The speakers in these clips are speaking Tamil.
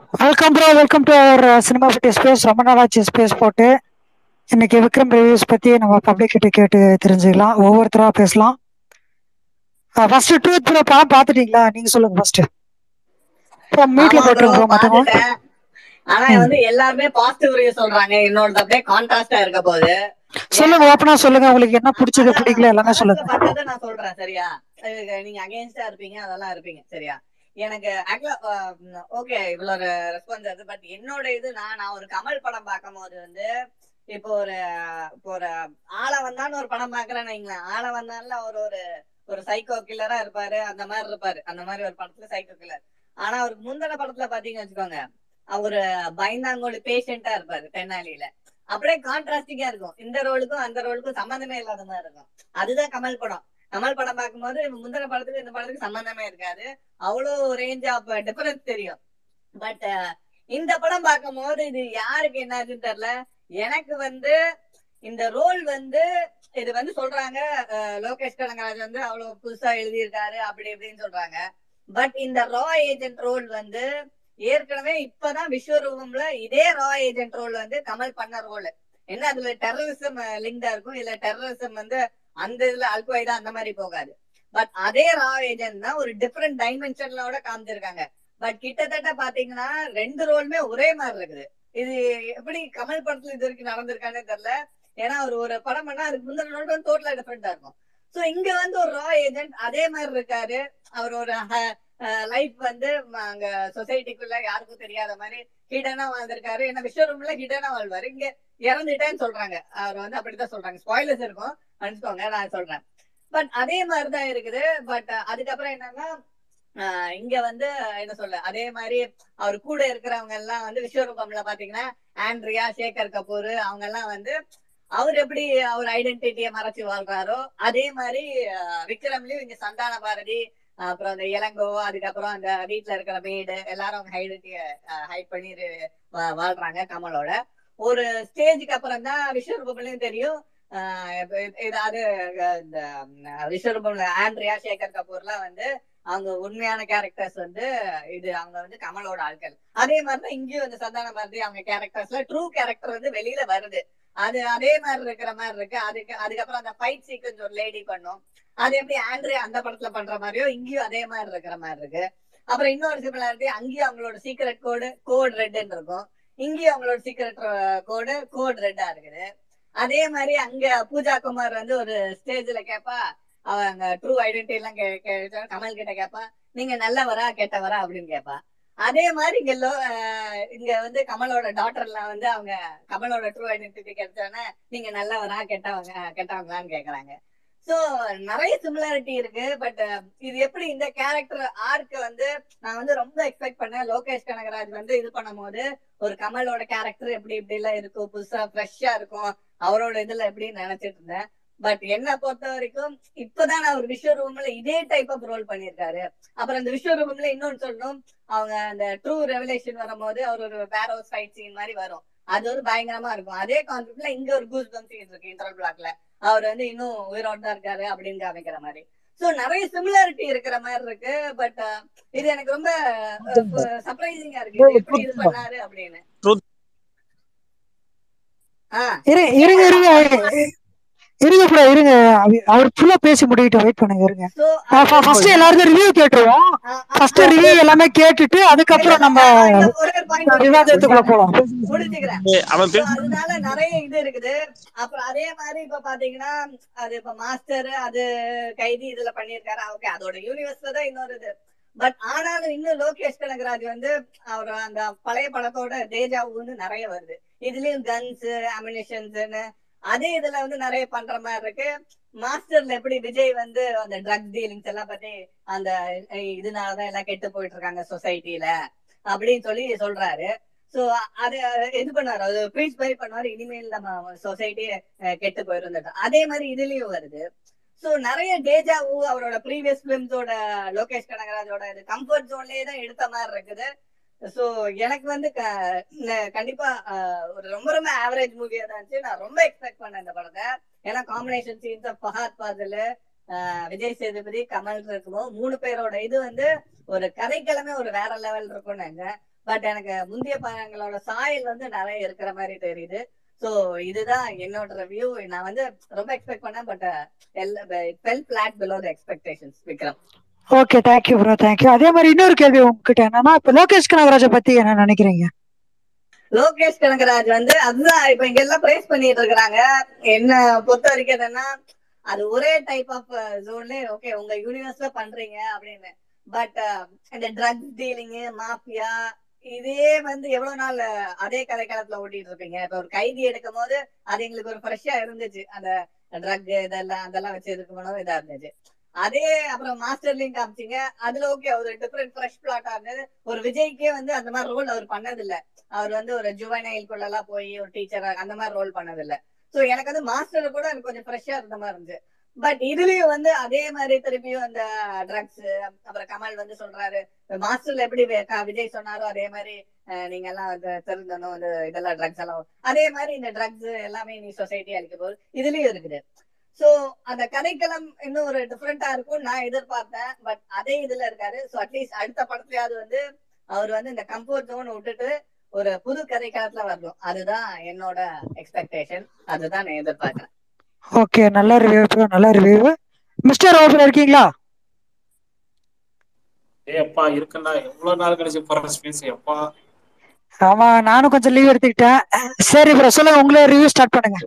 Welcome bro welcome to our cinema பற்றி ஸ்பேஸ் ரொம்ப நாளாச்சு ஸ்பேஸ் போட்டு இன்னைக்கு விக்ரம் ரிவ்யூஸ் பற்றி நம்ம பப்ளிக் கிட்ட கேட்டு தெரிஞ்சுக்கலாம் ஒவ்வொருத்தரா பேசலாம் ஃபர்ஸ்ட் ட்ரூத் ப்ரோ படம் பார்த்துட்டீங்களா நீங்க சொல்லுங்க ஃபர்ஸ்ட் ப்ரோ மியூட்ல ஆமா bro, போட்டுருங்க மத்தவங்க பாத்துட்டேன். ஆனா ம். வந்து எல்லாருமே பாசிட்டிவ் ரிவ்யூ சொல்றாங்க என்னோட அப்படியே கான்ட்ராஸ்டா இருக்க போகுது சொல்லுங்க ஓப்பனா சொல்லுங்க உங்களுக்கு என்ன பிடிச்சது அதான் பிடிக்கல எல்லாமே படத்துல சொல்லுங்க பார்த்ததை நான் சொல்றேன் சரியா அதுக்கு நீங்க அகைன்ஸ்டா இருப்பீங்க அதெல்லாம் இருப்பீங்க சரியா எனக்கு ஓகே இவ்வளவு ரெஸ்பான்ஸ் அது பட் என்னோட இது நான் நான் ஒரு கமல் படம் பார்க்கும் போது வந்து இப்போ ஒரு இப்போ ஒரு ஆள வந்தான்னு ஒரு படம் பாக்குறேன்னு வைங்களேன் ஆள வந்தான்ல அவர் ஒரு ஒரு சைக்கோ கில்லரா இருப்பாரு அந்த மாதிரி இருப்பாரு அந்த மாதிரி ஒரு படத்துல சைக்கோ கில்லர் ஆனா அவருக்கு முந்தின படத்துல பாத்தீங்கன்னு வச்சுக்கோங்க அவரு பயந்தாங்கோலி பேஷண்டா இருப்பாரு தென்னாலியில அப்படியே கான்ட்ராஸ்டிங்கா இருக்கும் இந்த ரோலுக்கும் அந்த ரோலுக்கும் சம்பந்தமே இல்லாத மாதிரி இருக்கும் அதுதான் கமல் படம் கமல் படம் பார்க்கும்போது முந்தின படத்துக்கு இந்த படத்துக்கு சம்பந்தமே இருக்காது அவ்வளோ ரேஞ்ச் ஆஃப் டிஃபரன்ஸ் தெரியும் பட் இந்த படம் பார்க்கும்போது இது யாருக்கு என்னாச்சுன்னு தெரியல எனக்கு வந்து இந்த ரோல் வந்து இது வந்து சொல்றாங்க அஹ், லோகேஷ் கனகராஜ் வந்து அவ்வளவு புதுசா எழுதியிருக்காரு அப்படி இப்படின்னு சொல்றாங்க பட் இந்த ரா ஏஜென்ட் ரோல் வந்து ஏற்கனவே இப்பதான் விஸ்வரூபம்ல இதே ரா ஏஜென்ட் ரோல் வந்து கமல் பண்ண ரோல் என்ன அதுல டெரரிசம் லிங்க்டா இருக்கும் இல்ல டெரரிசம் வந்து அந்த இதுல அல்குவைதா அந்த மாதிரி போகாது பட் அதே ரா ஏஜென்ட் தான் ஒரு டிஃப்ரெண்ட் டைமென்ஷன்லோட காமிச்சிருக்காங்க பட் கிட்டத்தட்ட பாத்தீங்கன்னா ரெண்டு ரோலுமே ஒரே மாதிரி இருக்குது இது எப்படி கமல் படத்துல இது வரைக்கும் நடந்திருக்கானே தெரியல ஏன்னா அவர் ஒரு படம் பண்ணா அதுக்கு முந்தின ரோல் வந்து டோட்டலா டிஃப்ரெண்டா இருக்கும் சோ இங்க வந்து ஒரு ரா ஏஜென்ட் அதே மாதிரி இருக்காரு அவர் ஒரு லைஃப் வந்து ம, அங்க சொசைட்டிக்குள்ள யாருக்கும் தெரியாத மாதிரி ஹிடனா வாழ்ந்திருக்காரு ஏன்னா விஸ்வரூம்ல ஹிடனா வாழ்வாரு இங்க இறந்துட்டேன்னு சொல்றாங்க அவர் வந்து அப்படித்தான் சொல்றாங்க ஸ்பாய்லர்ஸ் இருக்கும் மன்னிச்சுக்கோங்க நான் சொல்றேன் பட் அதே மாதிரிதான் இருக்குது பட் அதுக்கப்புறம் என்னன்னா ஆஹ் இங்க வந்து என்ன சொல்ல அதே மாதிரி அவர் கூட இருக்கிறவங்க எல்லாம் வந்து விஸ்வரூபம்ல பாத்தீங்கன்னா ஆண்ட்ரியா சேகர் கபூர் அவங்க எல்லாம் வந்து அவர் எப்படி அவர் ஐடென்டிட்டியை மறைச்சு வாழ்றாரோ அதே மாதிரி ஆஹ் விக்ரம்லயும் இங்க சந்தான பாரதி ஆஹ் அப்புறம் அந்த இளங்கோ அதுக்கப்புறம் அந்த வீட்டுல இருக்கிற மேடு எல்லாரும் அவங்க ஐடென்டிட்டிய ஹைட் பண்ணி இரு- வா- வாழ்றாங்க கமலோட ஒரு ஸ்டேஜுக்கு அப்புறம் தான் விஸ்வரூபம்லயும் தெரியும் ஆஹ் இப்ப இது- ஏதாவது அஹ் இந்த ம், விஸ்வரூபம்ல ஆண்ட்ரியா சேகர் கபூர்லாம் வந்து அவங்க உண்மையான கேரக்டர்ஸ் வந்து இது அவங்க வந்து கமலோட ஆட்கள் அதே மாதிரிதான் இங்கேயும் இந்த சந்தான பாரதி அவங்க கேரக்டர்ஸ்ல ட்ரூ கேரக்டர் வந்து வெளியில வருது அது அதே மாதிரி இருக்கிற மாதிரி இருக்கு அதுக்கு அதுக்கப்புறம் அந்த ஃபைட் சீக்வன்ஸ் ஒரு லேடி பண்ணும் அது எப்படி ஆண்ட்ரியா அந்த படத்துல பண்ற மாதிரியோ இங்கேயும் அதே மாதிரி இருக்கிற மாதிரி இருக்கு அப்புறம் இன்னொரு சிமிலாரிட்டி அங்கேயும் அவங்களோட சீக்ரெட் கோடு கோட் ரெட்னு இருக்கும் இங்கேயும் அவங்களோட சீக்ரெட் கோடு கோட் ரெட்டா இருக்குது அதே மாதிரி அங்க பூஜா குமார் வந்து ஒரு ஸ்டேஜ்ல கேப்பா அவங்க ட்ரூ ஐடென்டிட்டி எல்லாம் கே- கே- கமல் கிட்ட கேப்பா நீங்க நல்லவரா கெட்டவரா அப்படின்னு கேப்பா அதே மாதிரி இங்க லோ அஹ் இங்க வந்து கமலோட டாட்டர் எல்லாம் வந்து அவங்க கமலோட ட்ரூ ஐடென்டிட்டி கிடைச்சோன்னே நீங்க நல்லவரா கெட்டவங்க கெட்டவங்களான்னு கேக்குறாங்க சோ நிறைய சிமிலாரிட்டி இருக்கு பட் இது எப்படி இந்த கேரக்டர் ஆர்க்கு வந்து நான் வந்து ரொம்ப எக்ஸ்பெக்ட் பண்ணேன் லோகேஷ் கனகராஜ் வந்து இது பண்ணும்போது ஒரு கமலோட கேரக்டர் எப்படி இப்படி எல்லாம் இருக்கும் புதுசா ஃப்ரெஷ்ஷா இருக்கும் அவரோட இதுல எப்படின்னு நினைச்சிட்டு இருந்தேன் பட் என்ன பொறுத்த வரைக்கும் இப்பதான் நான் ஒரு விஸ்வரூபம்ல இதே டைப் ஆஃப் ரோல் பண்ணியிருக்காரு அப்புறம் அந்த விஸ்வரூபம்ல இன்னொன்னு சொல்லணும் அவங்க அந்த ட்ரூ ரெவலேஷன் வரும்போது அவர் ஒரு வேற ஒரு ஃபைட் சீன் மாதிரி வரும் அது ஒரு பயங்கரமா இருக்கும் அதே கான்செப்ட்ல இங்க ஒரு கூஸ் பம்ப் சீன் இருக்கு இன்டர்வல் பிளாக்ல அவர் வந்து இன்னும் உயிரோட தான் இருக்காரு அப்படின்னு காமிக்கிற மாதிரி சோ நிறைய சிமிலாரிட்டி இருக்கிற மாதிரி இருக்கு பட் இது எனக்கு ரொம்ப சர்ப்ரைசிங்கா இருக்கு இது எப்படி இது பண்ணாரு அப்படின்னு ஆஹ் இரு இருங்க இருங்க இருங்க ப்ரோ இருங்க அவ- அவர் ஃபுல்லா பேசி முடிக்கிட்டு வெயிட் பண்ணுங்க இருங்க சோ ஃபர்ஸ்ட் எல்லாருக்கும் ரிவ்யூ கேட்டுருவோம் ஃபர்ஸ்ட் ரிவ்யூ எல்லாமே கேட்டுட்டு அதுக்கப்புறம் நம்ம ஒரே ஒரு பாயிண்ட் விவாதத்துக்குள்ள போலாம் முடிச்சுக்கிறேன் அவன் So, பேச அதனால நிறைய இது இருக்குது அப்புறம் அதே மாதிரி இப்ப பாத்தீங்கன்னா அது இப்ப மாஸ்டர் அது கைதி இதுல பண்ணிருக்காரு ஓகே அதோட யூனிவர்ஸ்ல தான் இன்னொரு இது பட் ஆனாலும் இன்னும் லோகேஷ் கனகராஜ் வந்து அவர் அந்த பழைய படத்தோட தேஜாவுன்னு நிறைய வருது இதுலயும் கன்ஸ் அமினிஷன்ஸ்னு அதே இதுல வந்து நிறைய பண்ற மாதிரி இருக்கு மாஸ்டர்ல எப்படி விஜய் வந்து அந்த ட்ரக் டீலிங்ஸ் எல்லாம் பத்தி அந்த அஹ், இதனாலதான் எல்லாம் கெட்டு போயிட்டு இருக்காங்க சொசைட்டில அப்படின்னு சொல்லி சொல்றாரு சோ அது இது பண்ணாரு அது ப்ரீச் மாதிரி பண்ணாரு இனிமேல் நம்ம சொசைட்டி கெட்டு போயிருந்தது அதே மாதிரி இதுலயும் வருது சோ நிறைய டேஜாவு அவரோட ப்ரீவியஸ் பிலிம்ஸோட லோகேஷ் கனகராஜோட இது கம்ஃபர்ட் ஜோன்லயே தான் எடுத்த மாதிரி இருக்குது சோ எனக்கு வந்து க- ந- கண்டிப்பா அஹ், ஒரு ரொம்ப ரொம்ப ஆவரேஜ் மூவியா தான் இருந்துச்சு நான் ரொம்ப எக்ஸ்பெக்ட் பண்ணேன் இந்த படத்தை ஏன்னா காம்பினேஷன் சீன்ஸ் ஃபஹாத் பாதில் விஜய் சேதுபதி கமல் இருக்கும்போது மூணு பேரோட இது வந்து ஒரு கதைக்கிழமை ஒரு வேற லெவல் இருக்கும்னு பட் எனக்கு முந்தைய படங்களோட சாயல் வந்து நிறைய இருக்கிற மாதிரி தெரியுது சோ இதுதான் என்னோட ரிவ்யூ நான் வந்து ரொம்ப எக்ஸ்பெக்ட் பண்ணேன் but fell flat below the expectations Vikram okay thank you bro thank you அதே மாதிரி இன்னொரு கேள்வி உங்ககிட்ட என்னன்னா இப்ப லோகேஷ் கனகராஜை பத்தி என்ன நினைக்கிறீங்க லோகேஷ் கனகராஜ் வந்து அதுதான் இப்ப இங்க எல்லாம் பிரைஸ் பண்ணிட்டு இருக்கிறாங்க என்ன பொறுத்த வரைக்கும் என்னன்னா அது ஒரே டைப் ஆஃப் ஜோன்ல ஓகே உங்க யூனிவர்ஸ்ல பண்றீங்க அப்படின்னு பட் இந்த ட்ரக்ஸ் டீலிங் மாஃபியா இதே வந்து எவ்வளவு நாள் அதே கதைக்காலத்துல ஓட்டிட்டு இருப்பீங்க இப்ப ஒரு கைதி எடுக்கும் போது அது எங்களுக்கு ஒரு ஃப்ரெஷ்ஷா இருந்துச்சு அந்த ட்ரக் இதெல்லாம் அதெல்லாம் வச்சு இருக்கும் போது இதா இருந்துச்சு அதே அப்புறம் மாஸ்டர்லயும் காமிச்சிங்க அதுல ஓகே ஒரு டிஃப்ரெண்ட் ஃப்ரெஷ் பிளாட்டா இருந்தது ஒரு விஜய்க்கே வந்து அந்த மாதிரி ரோல் அவர் பண்ணது இல்ல அவர் வந்து ஒரு ஜுவனைல்குள்ள எல்லாம் போய் ஒரு டீச்சர் அந்த மாதிரி ரோல் பண்ணது இல்ல சோ எனக்கு வந்து மாஸ்டர் கூட எனக்கு கொஞ்சம் ஃப்ரெஷ்ஷா இருந்த மாதிரி இருந்துச்சு பட் இதுலயும் வந்து அதே மாதிரி திருப்பியும் அந்த ட்ரக்ஸ் அப்புறம் கமல் வந்து சொல்றாரு மாஸ்டர்ல எப்படி விஜய் சொன்னாரோ அதே மாதிரி நீங்க எல்லாம் தெரிந்தனும் இந்த இதெல்லாம் ட்ரக்ஸ் எல்லாம் அதே மாதிரி இந்த ட்ரக்ஸ் எல்லாமே நீ சொசைட்டி அளிக்க போது இதுலயும் இருக்குது சோ அந்த கதைக்களம் இன்னும் ஒரு டிஃப்ரெண்டா இருக்கும் நான் எதிர்பார்த்தேன் பட் அதே இதுல இருக்காரு சோ அட்லீஸ்ட் அடுத்த படத்துலயாவது வந்து அவர் வந்து இந்த கம்ஃபர்ட் ஜோன் விட்டுட்டு ஒரு புது கதைக்களத்துல வரணும் அதுதான் என்னோட எக்ஸ்பெக்டேஷன் அதுதான் நான் எதிர்பார்க்கிறேன் ஓகே நல்ல ரிவ்யூ ப்ரோ நல்ல ரிவ்யூ மிஸ்டர் ஓபன் இருக்கீங்களா ஏய் அப்பா இருக்கண்டா எவ்வளவு நாள் கழிச்சு போற ஸ்பேஸ் அப்பா ஆமா நானும் கொஞ்சம் லீவ் எடுத்துக்கிட்டேன் சரி ப்ரோ சொல்லுங்க உங்களே ரிவ்யூ ஸ்டார்ட் பண்ணுங்க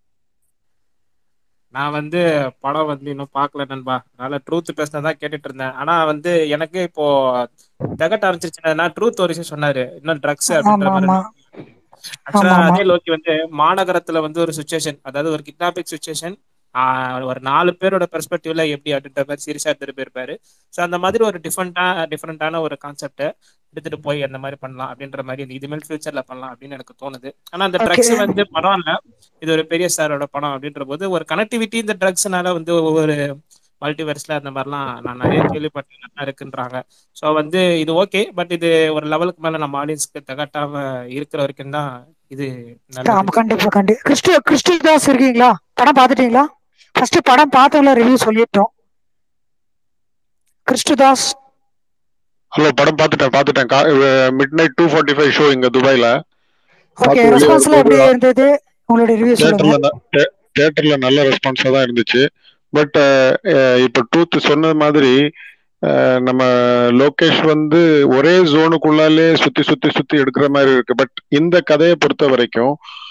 நான் வந்து படம் வந்து இன்னும் பார்க்கல நண்பா அதனால ட்ரூத் பேசினதான் கேட்டுட்டு இருந்தேன் ஆனா வந்து எனக்கு இப்போ தகட்ட ஆரம்பிச்சிருச்சுன்னா ட்ரூத் ஒரு விஷயம் சொன்னாரு இன்னும் ட்ரக்ஸ் அப்படின்ற ஆமா மாதிரி ஆமா ஆக்சுவலா ஆமா ஆமா அதே லோக்கி வந்து மாநகரத்துல வந்து ஒரு சுச்சுவேஷன் அதாவது ஒரு கிட்னாப்பிங் சுச்சுவேஷன் ஒரு நாலு பேரோட பெர்ஸ்பெக்டிவ்ல எப்படி அப்படின்ற மாதிரி சீரியஸா எடுத்துட்டு போயிருப்பாரு ஸோ அந்த மாதிரி ஒரு டிஃப்ரெண்டா டிஃப்ரெண்டான ஒரு கான்செப்டை எடுத்துட்டு போய் அந்த மாதிரி பண்ணலாம் அப்படின்ற மாதிரி இந்த இதுமேல் ஃபியூச்சர்ல பண்ணலாம் அப்படின்னு எனக்கு தோணுது ஆனா அந்த ஓகே ட்ரக்ஸ் வந்து படம் இல்ல இது ஒரு பெரிய சாரோட படம் அப்படின்ற போது ஒரு கனெக்டிவிட்டி இந்த ட்ரக்ஸ்னால வந்து ஒவ்வொரு மல்டிவர்ஸ்ல அந்த மாதிரிலாம் நான் நிறைய கேள்விப்பட்டேன் நல்லா இருக்குன்றாங்க ஸோ வந்து இது ஓகே பட் இது ஒரு லெவலுக்கு மேல நம்ம ஆடியன்ஸ்க்கு தகட்டாம இருக்கிற வரைக்கும் தான் இது ஆமா நல்லது கண்டிப்பா கண்டி கிறிஸ்டி கிறிஸ்டி தாஸ் இருக்கீங்களா படம் பார்த்துட்டீங்களா ஃபர்ஸ்ட் படம் பார்த்தவங்கள ரிவ்யூ சொல்லிட்டோம் கிறிஸ்டு தாஸ் ஹலோ படம் பார்த்துட்டேன் பார்த்துட்டேன் midnight two forty five show இங்க துபாயில ஓகே பார்த்து வெளியே ரெஸ்பான்ஸ்லாம் எப்படி வரும்போது இருந்தது உங்களுடைய ரிவ்யூ சொல்லுங்க தேட்டர்ல தேட்டர்ல நல்ல ரெஸ்பான்ஸா தான் இருந்துச்சு பட் இப்போ டூத் சொன்ன மாதிரி அஹ், நம்ம லோகேஷ் வந்து ஒரே ஜோனுக்குள்ளாலே சுத்தி சுத்தி சுத்தி எடுக்கிற மாதிரி இருக்கு பட் இந்த கதையை பொறுத்த வரைக்கும்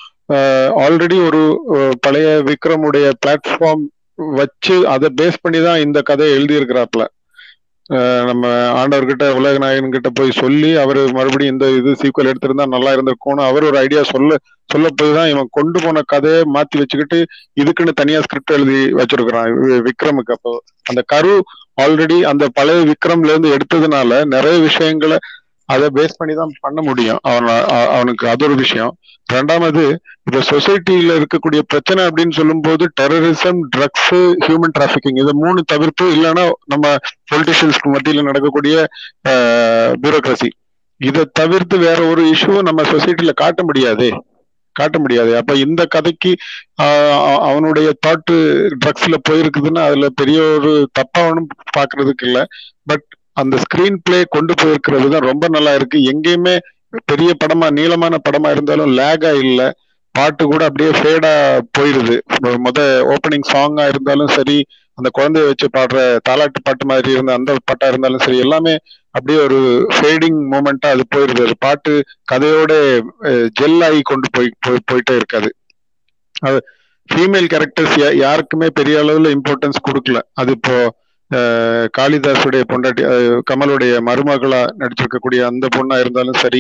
ஆல்ரெடி ஒரு அஹ், பழைய விக்ரமுடைய பிளாட்ஃபார்ம் வச்சு அதை பேஸ் பண்ணி தான் இந்த கதையை எழுதியிருக்கிறாப்ல அஹ் நம்ம ஆண்டவர்கிட்ட உலக நாயகன் கிட்ட போய் சொல்லி அவர் மறுபடியும் இந்த இது சீக்குவல் எடுத்திருந்தா நல்லா இருந்திருக்கும்னு அவர் ஒரு ஐடியா சொல்ல சொல்ல போய் தான் இவன் கொண்டு போன கதையை மாத்தி வச்சுக்கிட்டு இதுக்குன்னு தனியா ஸ்கிரிப்ட் எழுதி வச்சிருக்கிறான் வி- விக்ரமுக்கு அப்போ அந்த கரு ஆல்ரெடி அந்த பழைய விக்ரம்ல இருந்து எடுத்ததுனால நிறைய விஷயங்களை அதை பேஸ் பண்ணி தான் பண்ண முடியும் அவன அ- அவனுக்கு அது ஒரு விஷயம் ரெண்டாமது இப்ப சொசைட்டில இருக்கக்கூடிய பிரச்சனை அப்படின்னு சொல்லும்போது டெரரிசம் ட்ரக்ஸ் ஹியூமன் டிராபிகிங் இதை மூணு தவிர்த்து இல்லைன்னா நம்ம பொலிட்டிஷியன்ஸ்க்கு மத்தியில நடக்கக்கூடிய பியூரோக்ரசி இதை தவிர்த்து வேற ஒரு இஷ்யூ நம்ம சொசைட்டில காட்ட முடியாதே காட்ட முடியாது அப்ப இந்த கதைக்கு ஆஹ் அ- அவனுடைய தாட்டு ட்ரக்ஸ்ல போயிருக்குதுன்னா அதுல பெரிய ஒரு தப்பா ஒன்றும் பாக்குறதுக்கு இல்ல பட் அந்த ஸ்கிரீன் பிளே கொண்டு போயிருக்கிறது தான் ரொம்ப நல்லா இருக்கு எங்கேயுமே பெரிய படமா நீளமான படமா இருந்தாலும் லேகா இல்ல பாட்டு கூட அப்படியே ஃபேடா போயிருது மொ- முத ஓப்பனிங் சாங்கா இருந்தாலும் சரி அந்த குழந்தைய வச்சு பாடுற தாலாட்டு பாட்டு மாதிரி இருந்த அந்த பாட்டா இருந்தாலும் சரி எல்லாமே அப்படியே ஒரு ஃபேடிங் மூமெண்டா அது போயிருது அது பாட்டு கதையோட ஜெல் ஆகி கொண்டு போய் போய்- போயிட்டே இருக்காது அது ஃபீமேல் கேரக்டர்ஸ் யாருக்குமே பெரிய அளவுல இம்பார்ட்டன்ஸ் கொடுக்கல அது இப்போ அஹ், காளிதாஸுடைய பொண்டாட்டி அஹ், கமலுடைய மருமகளா நடிச்சிருக்கக்கூடிய அந்த பொண்ணா இருந்தாலும் சரி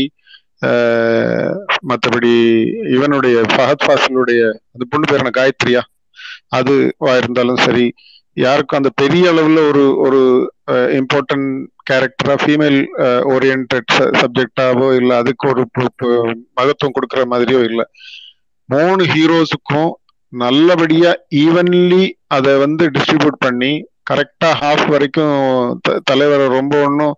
அஹ், மத்தபடி இவனுடைய ஃபஹத் ஃபாசிலுடைய அந்த பொண்ணு பேர் என்ன காயத்ரியா அதுவா இருந்தாலும் சரி யாருக்கும் அந்த பெரிய அளவுல ஒரு ஒரு இம்பார்ட்டன்ட் கேரக்டரா ஃபீமேல் ஓரியன்ட் சப்ஜெக்டாவோ இல்ல அதுக்கு ஒரு பு- பு- மகத்துவம் கொடுக்கற மாதிரியோ இல்ல மூணு ஹீரோஸுக்கும் நல்லபடியா ஈவன்லி அதை வந்து டிஸ்ட்ரிபியூட் பண்ணி கரெக்டா ஹாஃப் வரைக்கும் த- தலைவரை ரொம்ப ஒன்றும்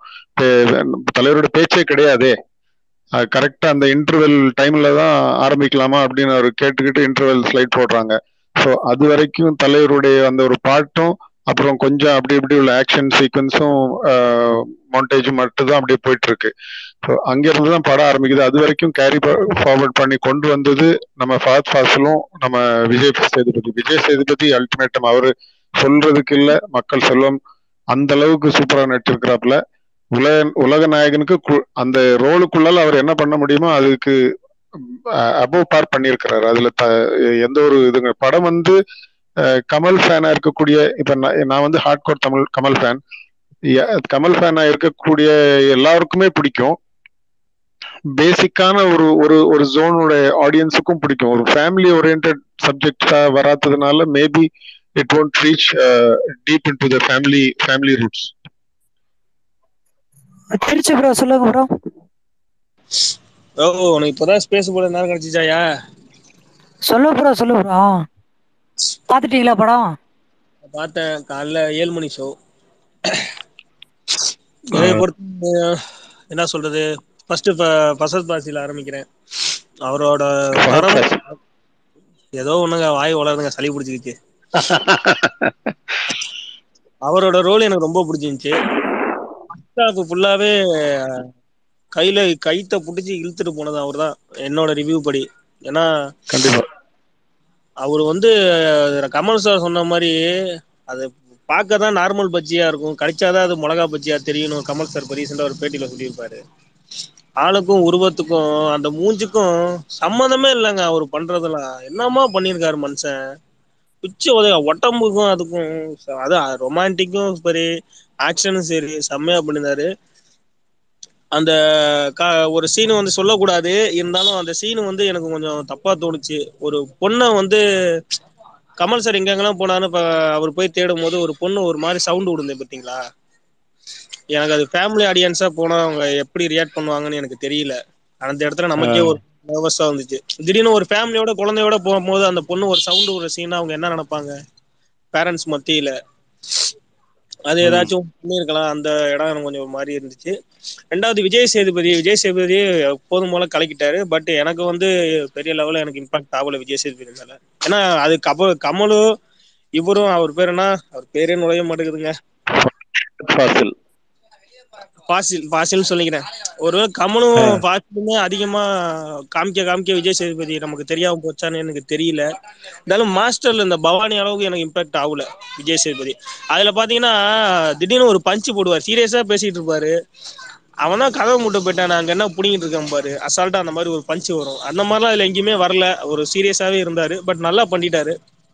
தலைவரோட பேச்சே கிடையாதே கரெக்டா அந்த இன்டர்வெல் டைம்ல தான் ஆரம்பிக்கலாமா அப்படின்னு அவர் கேட்டுக்கிட்டு இன்டர்வெல் ஸ்லைட் போடுறாங்க ஸோ அது வரைக்கும் தலைவருடைய அந்த ஒரு பாட்டும் அப்புறம் கொஞ்சம் அப்படி இப்படி உள்ள ஆக்ஷன் சீக்வன்ஸும் மவுண்டேஜ் மட்டும் தான் அப்படியே போயிட்டு இருக்கு ஸோ அங்கிருந்து தான் படம் ஆரம்பிக்குது அது வரைக்கும் கேரி ஃபார்வர்ட் பண்ணி கொண்டு வந்தது நம்ம ஃபாத் ஃபாசிலும் நம்ம விஜய் சேதுபதி விஜய் சேதுபதி அல்டிமேட்டம் அவரு சொல்றதுக்கு இல்ல மக்கள் செல்வம் அந்த அளவுக்கு சூப்பரா நட்டிருக்கிறாப்புல உலக உலக நாயகனுக்கு கு- அந்த ரோலுக்குள்ளால அவர் என்ன பண்ண முடியுமோ அதுக்கு அபோவ் பார் பண்ணியிருக்கிறாரு அதுல த எந்த ஒரு இதுங்க படம் வந்து அஹ், கமல் ஃபேனா இருக்கக்கூடிய இப்ப நான் நான் வந்து hard core Tamil Kamal fan Kamal ஃபேனா இருக்கக்கூடிய எல்லாருக்குமே பிடிக்கும் பேசிக்கான ஒரு ஒரு ஒரு ஜோனோட ஆடியன்ஸுக்கும் பிடிக்கும் ஒரு ஃபேமிலி ஓரியன்ட் சப்ஜெக்டா வராததுனால maybe it won't reach deep into the family family roots Trichy bro சொல்லுங்க ப்ரோ ஓ உனக்கு இப்பதான் ஸ்பேஸ் போட நேரம் கிடைச்சிச்சாயா சொல்லு ப்ரோ சொல்லு ப்ரோ பாத்துட்டீங்களா படம் பார்த்தேன் காலைல ஏழு மணி ஷோ என்னை பொறுத்து என்ன சொல்றது ஃபர்ஸ்ட் ஃபசத் பாசியில் ஆரம்பிக்கிறேன் அவரோட தரம் ஏதோ ஒண்ணுங்க வாய் வளருதுங்க சளி பிடிச்சிக்கிச்சு அவரோட ரோல் எனக்கு ரொம்ப பிடிச்சிருந்துச்சு ஃபர்ஸ்ட் ஃபுல்லாவே கையில கைத்த புடிச்சு இழுத்துட்டு போனது அவர்தான் என்னோட ரிவ்யூ படி ஏன்னா கண்டிப்பா அவர் வந்து கமல் சார் சொன்ன மாதிரி அது பார்க்க தான் நார்மல் பஜ்ஜியா இருக்கும் கடிச்சாதான் அது மிளகா பஜ்ஜியா தெரியணும் கமல் சார் இப்போ ரீசெண்டாக ஒரு பேட்டியில சொல்லியிருப்பாரு ஆளுக்கும் உருவத்துக்கும் அந்த மூஞ்சுக்கும் சம்மந்தமே இல்லைங்க அவர் பண்றதெல்லாம் என்னமா பண்ணியிருக்காரு மனுஷன் உச்சி உதய உடம்புக்கும் அதுக்கும் ச- அதான் ரொமான்டிக்கும் சரி ஆக்ஷனும் சரி செம்மையா பண்ணியிருந்தாரு அந்த க- ஒரு சீன் வந்து சொல்லக்கூடாது இருந்தாலும் அந்த சீன் வந்து எனக்கு கொஞ்சம் தப்பா தோணுச்சு ஒரு பொண்ணை வந்து கமல் சார் எங்கெங்கெல்லாம் போனாலும் இப்ப அவர் போய் தேடும் போது ஒரு பொண்ணு ஒரு மாதிரி சவுண்ட் விடுந்தே பார்த்தீங்களா எனக்கு அது ஃபேமிலி ஆடியன்ஸா போனா அவங்க எப்படி ரியாக்ட் பண்ணுவாங்கன்னு எனக்கு தெரியல அந்த இடத்துல நமக்கே ஒரு நர்வஸா வந்துச்சு திடீர்னு ஒரு ஃபேமிலியோட குழந்தையோட போகும்போது அந்த பொண்ணு ஒரு சவுண்ட் ஒரு சீனா அவங்க என்ன நினைப்பாங்க பேரண்ட்ஸ் மத்தியில அது ஏதாச்சும் பண்ணியிருக்கலாம் அந்த இடம் எனக்கு கொஞ்சம் ஒரு மாதிரி இருந்துச்சு ரெண்டாவது விஜய் சேதுபதி விஜய் சேதுபதி எப்போதும் போல கலக்கிட்டாரு பட் எனக்கு வந்து பெரிய லெவலில் எனக்கு இம்பாக்ட் ஆகல விஜய் சேதுபதி மேல ஏன்னா அது கப கமலும் இவரும் அவர் பேர் என்ன அவர் பேரே நுழைய மாட்டேங்குதுங்க ஃபாசில் பாசில் பாசில்னு சொல்லிக்கிறேன் ஒரு கமலும் பாசிலுமே அதிகமா காமிக்க காமிக்க விஜய் சேதுபதி நமக்கு தெரியாம போச்சான்னு எனக்கு தெரியல இருந்தாலும் மாஸ்டர்ல இந்த பவானி அளவுக்கு எனக்கு இம்பாக்ட் ஆகல விஜய் சேதுபதி அதுல பாத்தீங்கன்னா திடீர்னு ஒரு பஞ்சு போடுவார் சீரியஸா பேசிட்டு இருப்பாரு அவன் தான் கதவை மூட்டை போயிட்டான் அங்க என்ன புடிங்கிட்டு இருக்கான் பாரு அசால்ட்டா அந்த மாதிரி ஒரு பஞ்சு வரும் அந்த மாதிரிலாம் அதுல எங்கேயுமே வரல ஒரு சீரியஸாவே இருந்தாரு பட் நல்லா பண்ணிட்டாரு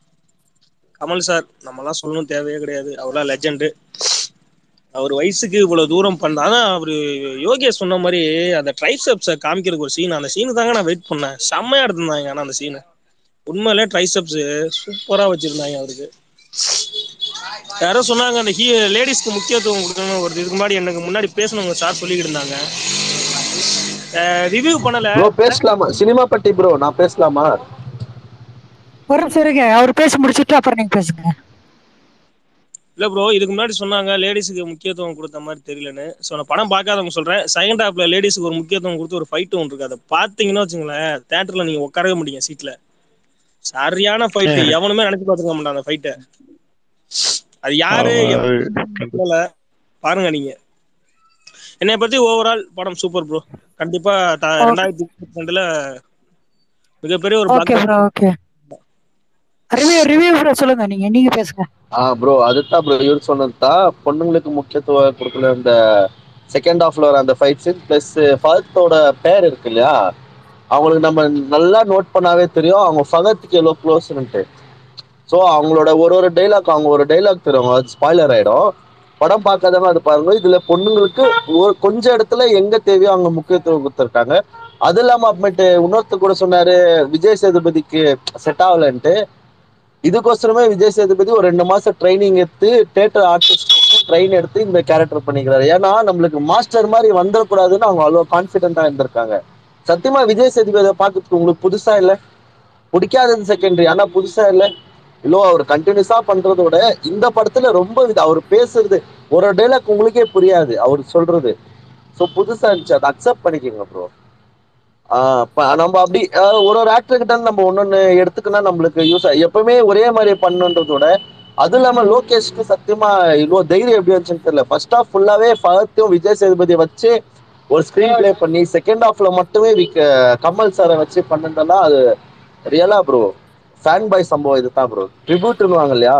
கமல் சார் நம்மலாம் சொல்லணும் தேவையே கிடையாது அவர்லாம் லெஜெண்டு அவர் வயசுக்கு இவ்வளவு தூரம் பண்ண அதான் அவரு யோகேஷ் சொன்ன மாதிரி அந்த ட்ரைசப்ஸை காமிக்கிறதுக்கு ஒரு சீன் அந்த சீனு தாங்க நான் வெயிட் பண்ணேன் செம்மையா எடுத்திருந்தாங்க ஆனா அந்த சீனு உண்மையிலே ட்ரைசப்ஸ் சூப்பரா வச்சிருந்தாங்க அவருக்கு யாரோ சொன்னாங்க அந்த ஹீ லேடிஸ்க்கு முக்கியத்துவம் கொடுக்கணும் ஒரு இதுக்கு முன்னாடி எனக்கு முன்னாடி பேசணுங்க சார் சொல்லிக்கிட்டு இருந்தாங்க ரிவ்யூ பண்ணல ப்ரோ பேசலாமா சினிமா பட்டி ப்ரோ நான் பேசலாமா ஒரு நிமிஷம் இருங்க அவர் பேசி முடிச்சிட்டு அப்புறம் நீங்க பேசுங்க இல்ல ப்ரோ இதுக்கு முன்னாடி சொன்னாங்க லேடிஸுக்கு முக்கியத்துவம் கொடுத்த மாதிரி தெரியலன்னு ஸோ நான் படம் பார்க்காதவங்க சொல்றேன் செகண்ட் ஹாப்ல லேடிஸுக்கு ஒரு முக்கியத்துவம் கொடுத்து ஒரு ஃபைட் ஒன்று இருக்கு அதை பார்த்தீங்கன்னா வச்சுங்களேன் தேட்டர்ல நீங்க உட்காரவே முடியும் சீட்ல சரியான ஃபைட் எவனுமே நினைச்சு பார்த்துக்க மாட்டான் அந்த ஃபைட்டை அது யாரு சொல்லல பாருங்க நீங்க என்னை பத்தி ஓவரால் படம் சூப்பர் ப்ரோ கண்டிப்பா த- Okay. ரெண்டாயிரத்தி இருபத்தி ரெண்டுல மிகப்பெரிய ஒரு okay blockbuster. Bro okay review review bro சொல்லுங்க நீங்க நீங்க பேசுங்க ஆ ப்ரோ அதுதான் ப்ரோ இவர் சொன்னதுதான் பொண்ணுங்களுக்கு முக்கியத்துவம் கொடுக்கல அந்த செகண்ட் ஹாஃப்ல வர அந்த ஃபைட் சீன் பிளஸ் ஃபகத்தோட பேர் இருக்கு இல்லையா அவங்களுக்கு நம்ம நல்லா நோட் பண்ணாவே தெரியும் அவங்க ஃபகத்துக்கு எவ்வளோ க்ளோஸ்னுட்டு ஸோ அவங்களோட ஒரு ஒரு டைலாக் அவங்க ஒரு டைலாக் தெரியும் அது ஸ்பாய்லர் ஆயிடும் படம் பார்க்காதவங்க அது பாருங்க இதுல பொண்ணுங்களுக்கு ஒரு கொஞ்ச இடத்துல எங்க தேவையோ அவங்க முக்கியத்துவம் கொடுத்துருக்காங்க அது இல்லாம அப்புறமேட்டு இன்னொருத்தர் கூட சொன்னாரு விஜய் சேதுபதிக்கு செட் ஆகலன்ட்டு இதுக்கோசரமே விஜய் சேதுபதி ஒரு ரெண்டு மாசம் ட்ரைனிங் எடுத்து தேட்டர் ஆர்டிஸ்ட் ட்ரெயின் எடுத்து இந்த கேரக்டர் பண்ணிக்கிறாரு ஏன்னா நம்மளுக்கு மாஸ்டர் மாதிரி வந்துடக்கூடாதுன்னு அவங்க அவ்வளோ கான்ஃபிடென்ட்டா இருந்திருக்காங்க சத்தியமா விஜய் சேதுபதியை பார்க்கறதுக்கு உங்களுக்கு புதுசா இல்ல பிடிக்காதது செகண்டரி ஆனா புதுசா இல்ல இல்லோ அவர் கண்டினியூஸா பண்றதோட இந்த படத்துல ரொம்ப இது அவர் பேசுறது ஒரு டைலாக் உங்களுக்கே புரியாது அவர் சொல்றது ஸோ புதுசா இருந்துச்சு அதை அக்செப்ட் பண்ணிக்கோங்க ப்ரோ நம்ம அப்படி ஆஹ் ஒரு ஒரு ஆக்டர் கிட்ட இருந்து நம்ம ஒன்னொன்னு எடுத்துக்கினா நம்மளுக்கு யூஸ் எப்பவுமே ஒரே மாதிரி பண்ணுன்றதோட அதுவும் இல்லாம லோகேஷ்க்கு சத்தியமா இவ்வளவு தைரியம் எப்படி வந்துச்சுன்னு தெரியல ஃபர்ஸ்ட் ஹாஃப் ஃபுல்லாவே ஃபகத்தையும் விஜய் சேதுபதி வச்சு ஒரு ஸ்கிரீன் ப்ளே பண்ணி செகண்ட் ஹாஃப்ல மட்டுமே விக்க- கமல் சாரை வச்சு பண்ணதெல்லாம் அது ரியலா ப்ரோ ஃபேன் பாய் சம்பவம் இதுதான் ப்ரோ ட்ரிபியூட்னுவாங்க இல்லையா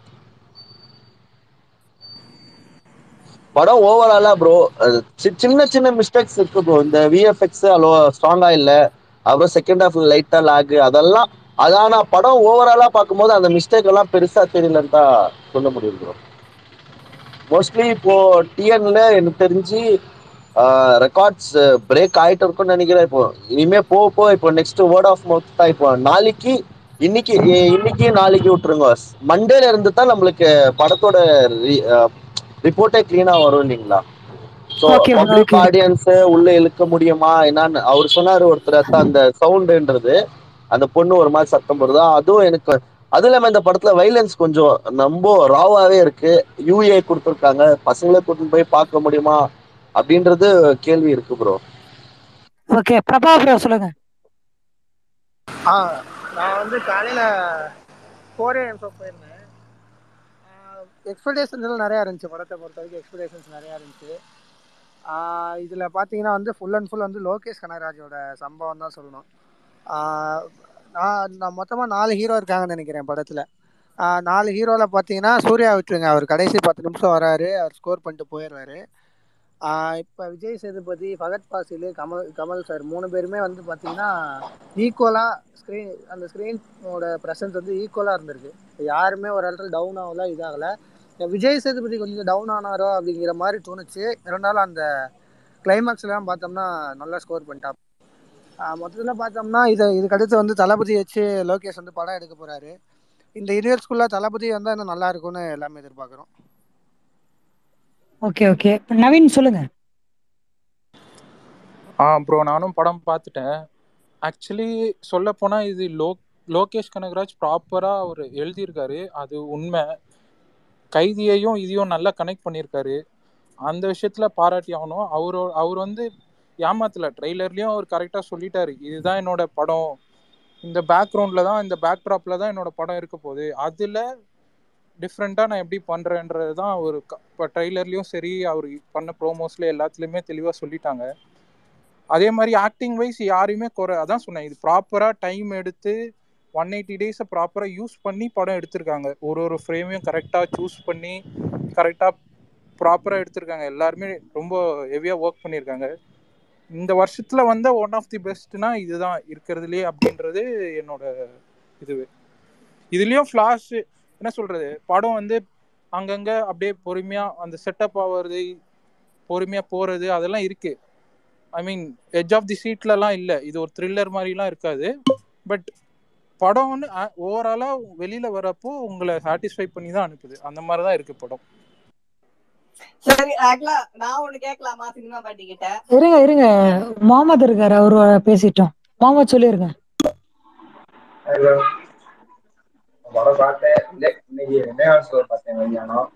படம் ஓவராலா ப்ரோ சின்ன சின்ன மிஸ்டேக்ஸ் இருக்கு ப்ரோ இந்த விஎஃப்எக்ஸ் அவ்வளோ ஸ்ட்ராங்கா இல்ல அப்புறம் செகண்ட் ஹாஃப் லைட்டா லாக் அதெல்லாம் அது ஆனா படம் ஓவராலா பார்க்கும்போது அந்த மிஸ்டேக் எல்லாம் பெருசா தெரியலன்னு தான் சொல்ல முடியும் ப்ரோ மோஸ்ட்லி இப்போ டிஎன்ல எனக்கு தெரிஞ்சு ரெக்கார்ட்ஸ் பிரேக் ஆயிட்டு இருக்கும்னு நினைக்கிறேன் இப்போ இனிமே போக போக இப்போ நெக்ஸ்ட் வேர்ட் ஆஃப் மவுத் தான் இப்போ நாளைக்கு இன்னைக்கு இ- இன்னைக்கு நாளைக்கு விட்டுருங்க மண்டேல இருந்து தான் நம்மளுக்கு படத்தோட ரிப்போர்ட்டே கிளீனா வரும் இல்லைங்களா so Okay, bro, public okay. Audience உள்ள இழுக்க முடியுமா என்னன்னு அவர் சொன்னாரு ஒருத்தர் அதான் அந்த சவுண்டுன்றது அந்த பொண்ணு ஒரு மாதிரி சத்தம் போடுதா அதுவும் எனக்கு அது இல்லாம இந்த படத்துல வைலன்ஸ் கொஞ்சம் ரொம்ப ராவாவே இருக்கு யூஏ கொடுத்துருக்காங்க பசங்களே கூட்டிட்டு போய் பார்க்க முடியுமா அப்படின்றது கேள்வி இருக்கு ப்ரோ ஓகே பிரபா ப்ரோ சொல்லுங்க ஆ நான் வந்து காலையில் ஃபோர் ஏஎம் ஷோ போயிருந்தேன் எக்ஸ்பெக்டேஷன்ஸ் நிறையா இருந்துச்சு படத்தை பொறுத்த வரைக்கும் எக்ஸ்பெக்டேஷன்ஸ் நிறையா இருந்துச்சு இதில் பார்த்தீங்கன்னா வந்து ஃபுல் அண்ட் ஃபுல் வந்து லோகேஷ் கனகராஜோட சம்பவம் தான் சொல்லணும் ஆஹ் நான் நான் மொத்தமாக நாலு ஹீரோ இருக்காங்கன்னு நினைக்கிறேன் படத்தில் நாலு ஹீரோவில் பார்த்தீங்கன்னா சூர்யா விட்டுருங்க அவர் கடைசி பத்து நிமிஷம் வராரு அவர் ஸ்கோர் பண்ணிட்டு போயிடுறாரு இப்போ விஜய் சேதுபதி ஃபகத் பாசில் கமல் கமல் சார் மூணு பேருமே வந்து பார்த்தீங்கன்னா ஈக்குவலாக ஸ்க்ரீன் அந்த ஸ்க்ரீனோட ப்ரெசன்ஸ் வந்து ஈக்குவலாக இருந்திருக்கு யாருமே ஒரு இடத்துல டவுன் ஆகல இதாகலை விஜய் சேதுபதி கொஞ்சம் டவுன் ஆனாரோ அப்படிங்கிற மாதிரி தோணுச்சு இருந்தாலும் அந்த கிளைமேக்ஸ்லாம் பார்த்தோம்னா நல்லா ஸ்கோர் பண்ணிட்டா மொத்தத்தில் பார்த்தோம்னா இதை இதுக்கு அடுத்து வந்து தளபதி வச்சு லோகேஷ் வந்து படம் எடுக்க போகிறாரு இந்த யூனிவர்ஸ்குள்ளே தளபதி வந்தால் இன்னும் நல்லா இருக்கும்னு எல்லாமே எதிர்பார்க்குறோம் ஓகே ஓகே நவீன் சொல்லுங்க ஆ ப்ரோ நானும் படம் பார்த்துட்டேன் ஆக்சுவலி சொல்ல போனா இது லோ லோகேஷ் கனகராஜ் ப்ராப்பரா அவர் எழுதியிருக்காரு அது உண்மை கைதியையும் இதையும் நல்லா கனெக்ட் பண்ணியிருக்காரு அந்த விஷயத்துல பாராட்டி ஆகணும் அவரோ அவர் வந்து ஏமாத்தல ட்ரெய்லர்லயும் அவர் கரெக்டா சொல்லிட்டாரு இதுதான் என்னோட படம் இந்த பேக்ரவுண்ட்ல தான் இந்த பேக் ட்ராப்ல தான் என்னோட படம் இருக்க போகுது அதுல டிஃப்ரெண்டா நான் எப்படி பண்றேன்றது தான் அவர் இப்போ ட்ரெய்லர்லயும் சரி அவர் பண்ண ப்ரோமோஸ்ல எல்லாத்துலயுமே தெளிவா சொல்லிட்டாங்க அதே மாதிரி ஆக்டிங் வைஸ் யாரையுமே குறை அதான் சொன்னேன் இது ப்ராப்பராக டைம் எடுத்து ஒன் எயிட்டி டேஸை ப்ராப்பராக யூஸ் பண்ணி படம் எடுத்திருக்காங்க ஒரு ஒரு ஃப்ரேமையும் கரெக்டாக சூஸ் பண்ணி கரெக்டாக ப்ராப்பராக எடுத்திருக்காங்க எல்லாருமே ரொம்ப ஹெவியாக ஒர்க் பண்ணியிருக்காங்க இந்த வருஷத்தில் வந்த ஒன் ஆஃப் தி பெஸ்ட்னா இதுதான் இருக்கிறதுலே அப்படின்றது என்னோட இதுவே இதுலேயும் ஃப்ளாஷ் என்ன சொல்கிறது படம் வந்து அங்கங்கே அப்படியே பொறுமையாக அந்த செட்டப் ஆகிறது பொறுமையாக போகிறது அதெல்லாம் இருக்குது ஐ மீன் எட்ஜ் ஆஃப் தி சீட்லலாம் இல்லை இது ஒரு த்ரில்லர் மாதிரிலாம் இருக்காது பட் படம் வந்து ஓவராலாக வெளியில் வரப்போ உங்களை சாட்டிஸ்ஃபை பண்ணி தான் அனுப்புது அந்த மாதிரி தான் இருக்குது படம் சரி ஆக்சுவலா நான் ஒண்ணு கேட்கலாமா சினிமா பாட்டி கிட்ட இருங்க இருங்க முகமது இருக்காரு அவரு பேசிட்டோம் முகமது சொல்லிருங்க ஹலோ படம் பார்த்தேன் இல்லை இன்னைக்கு ரெண்டாவது ஷோ பார்த்தேன் மதியானம்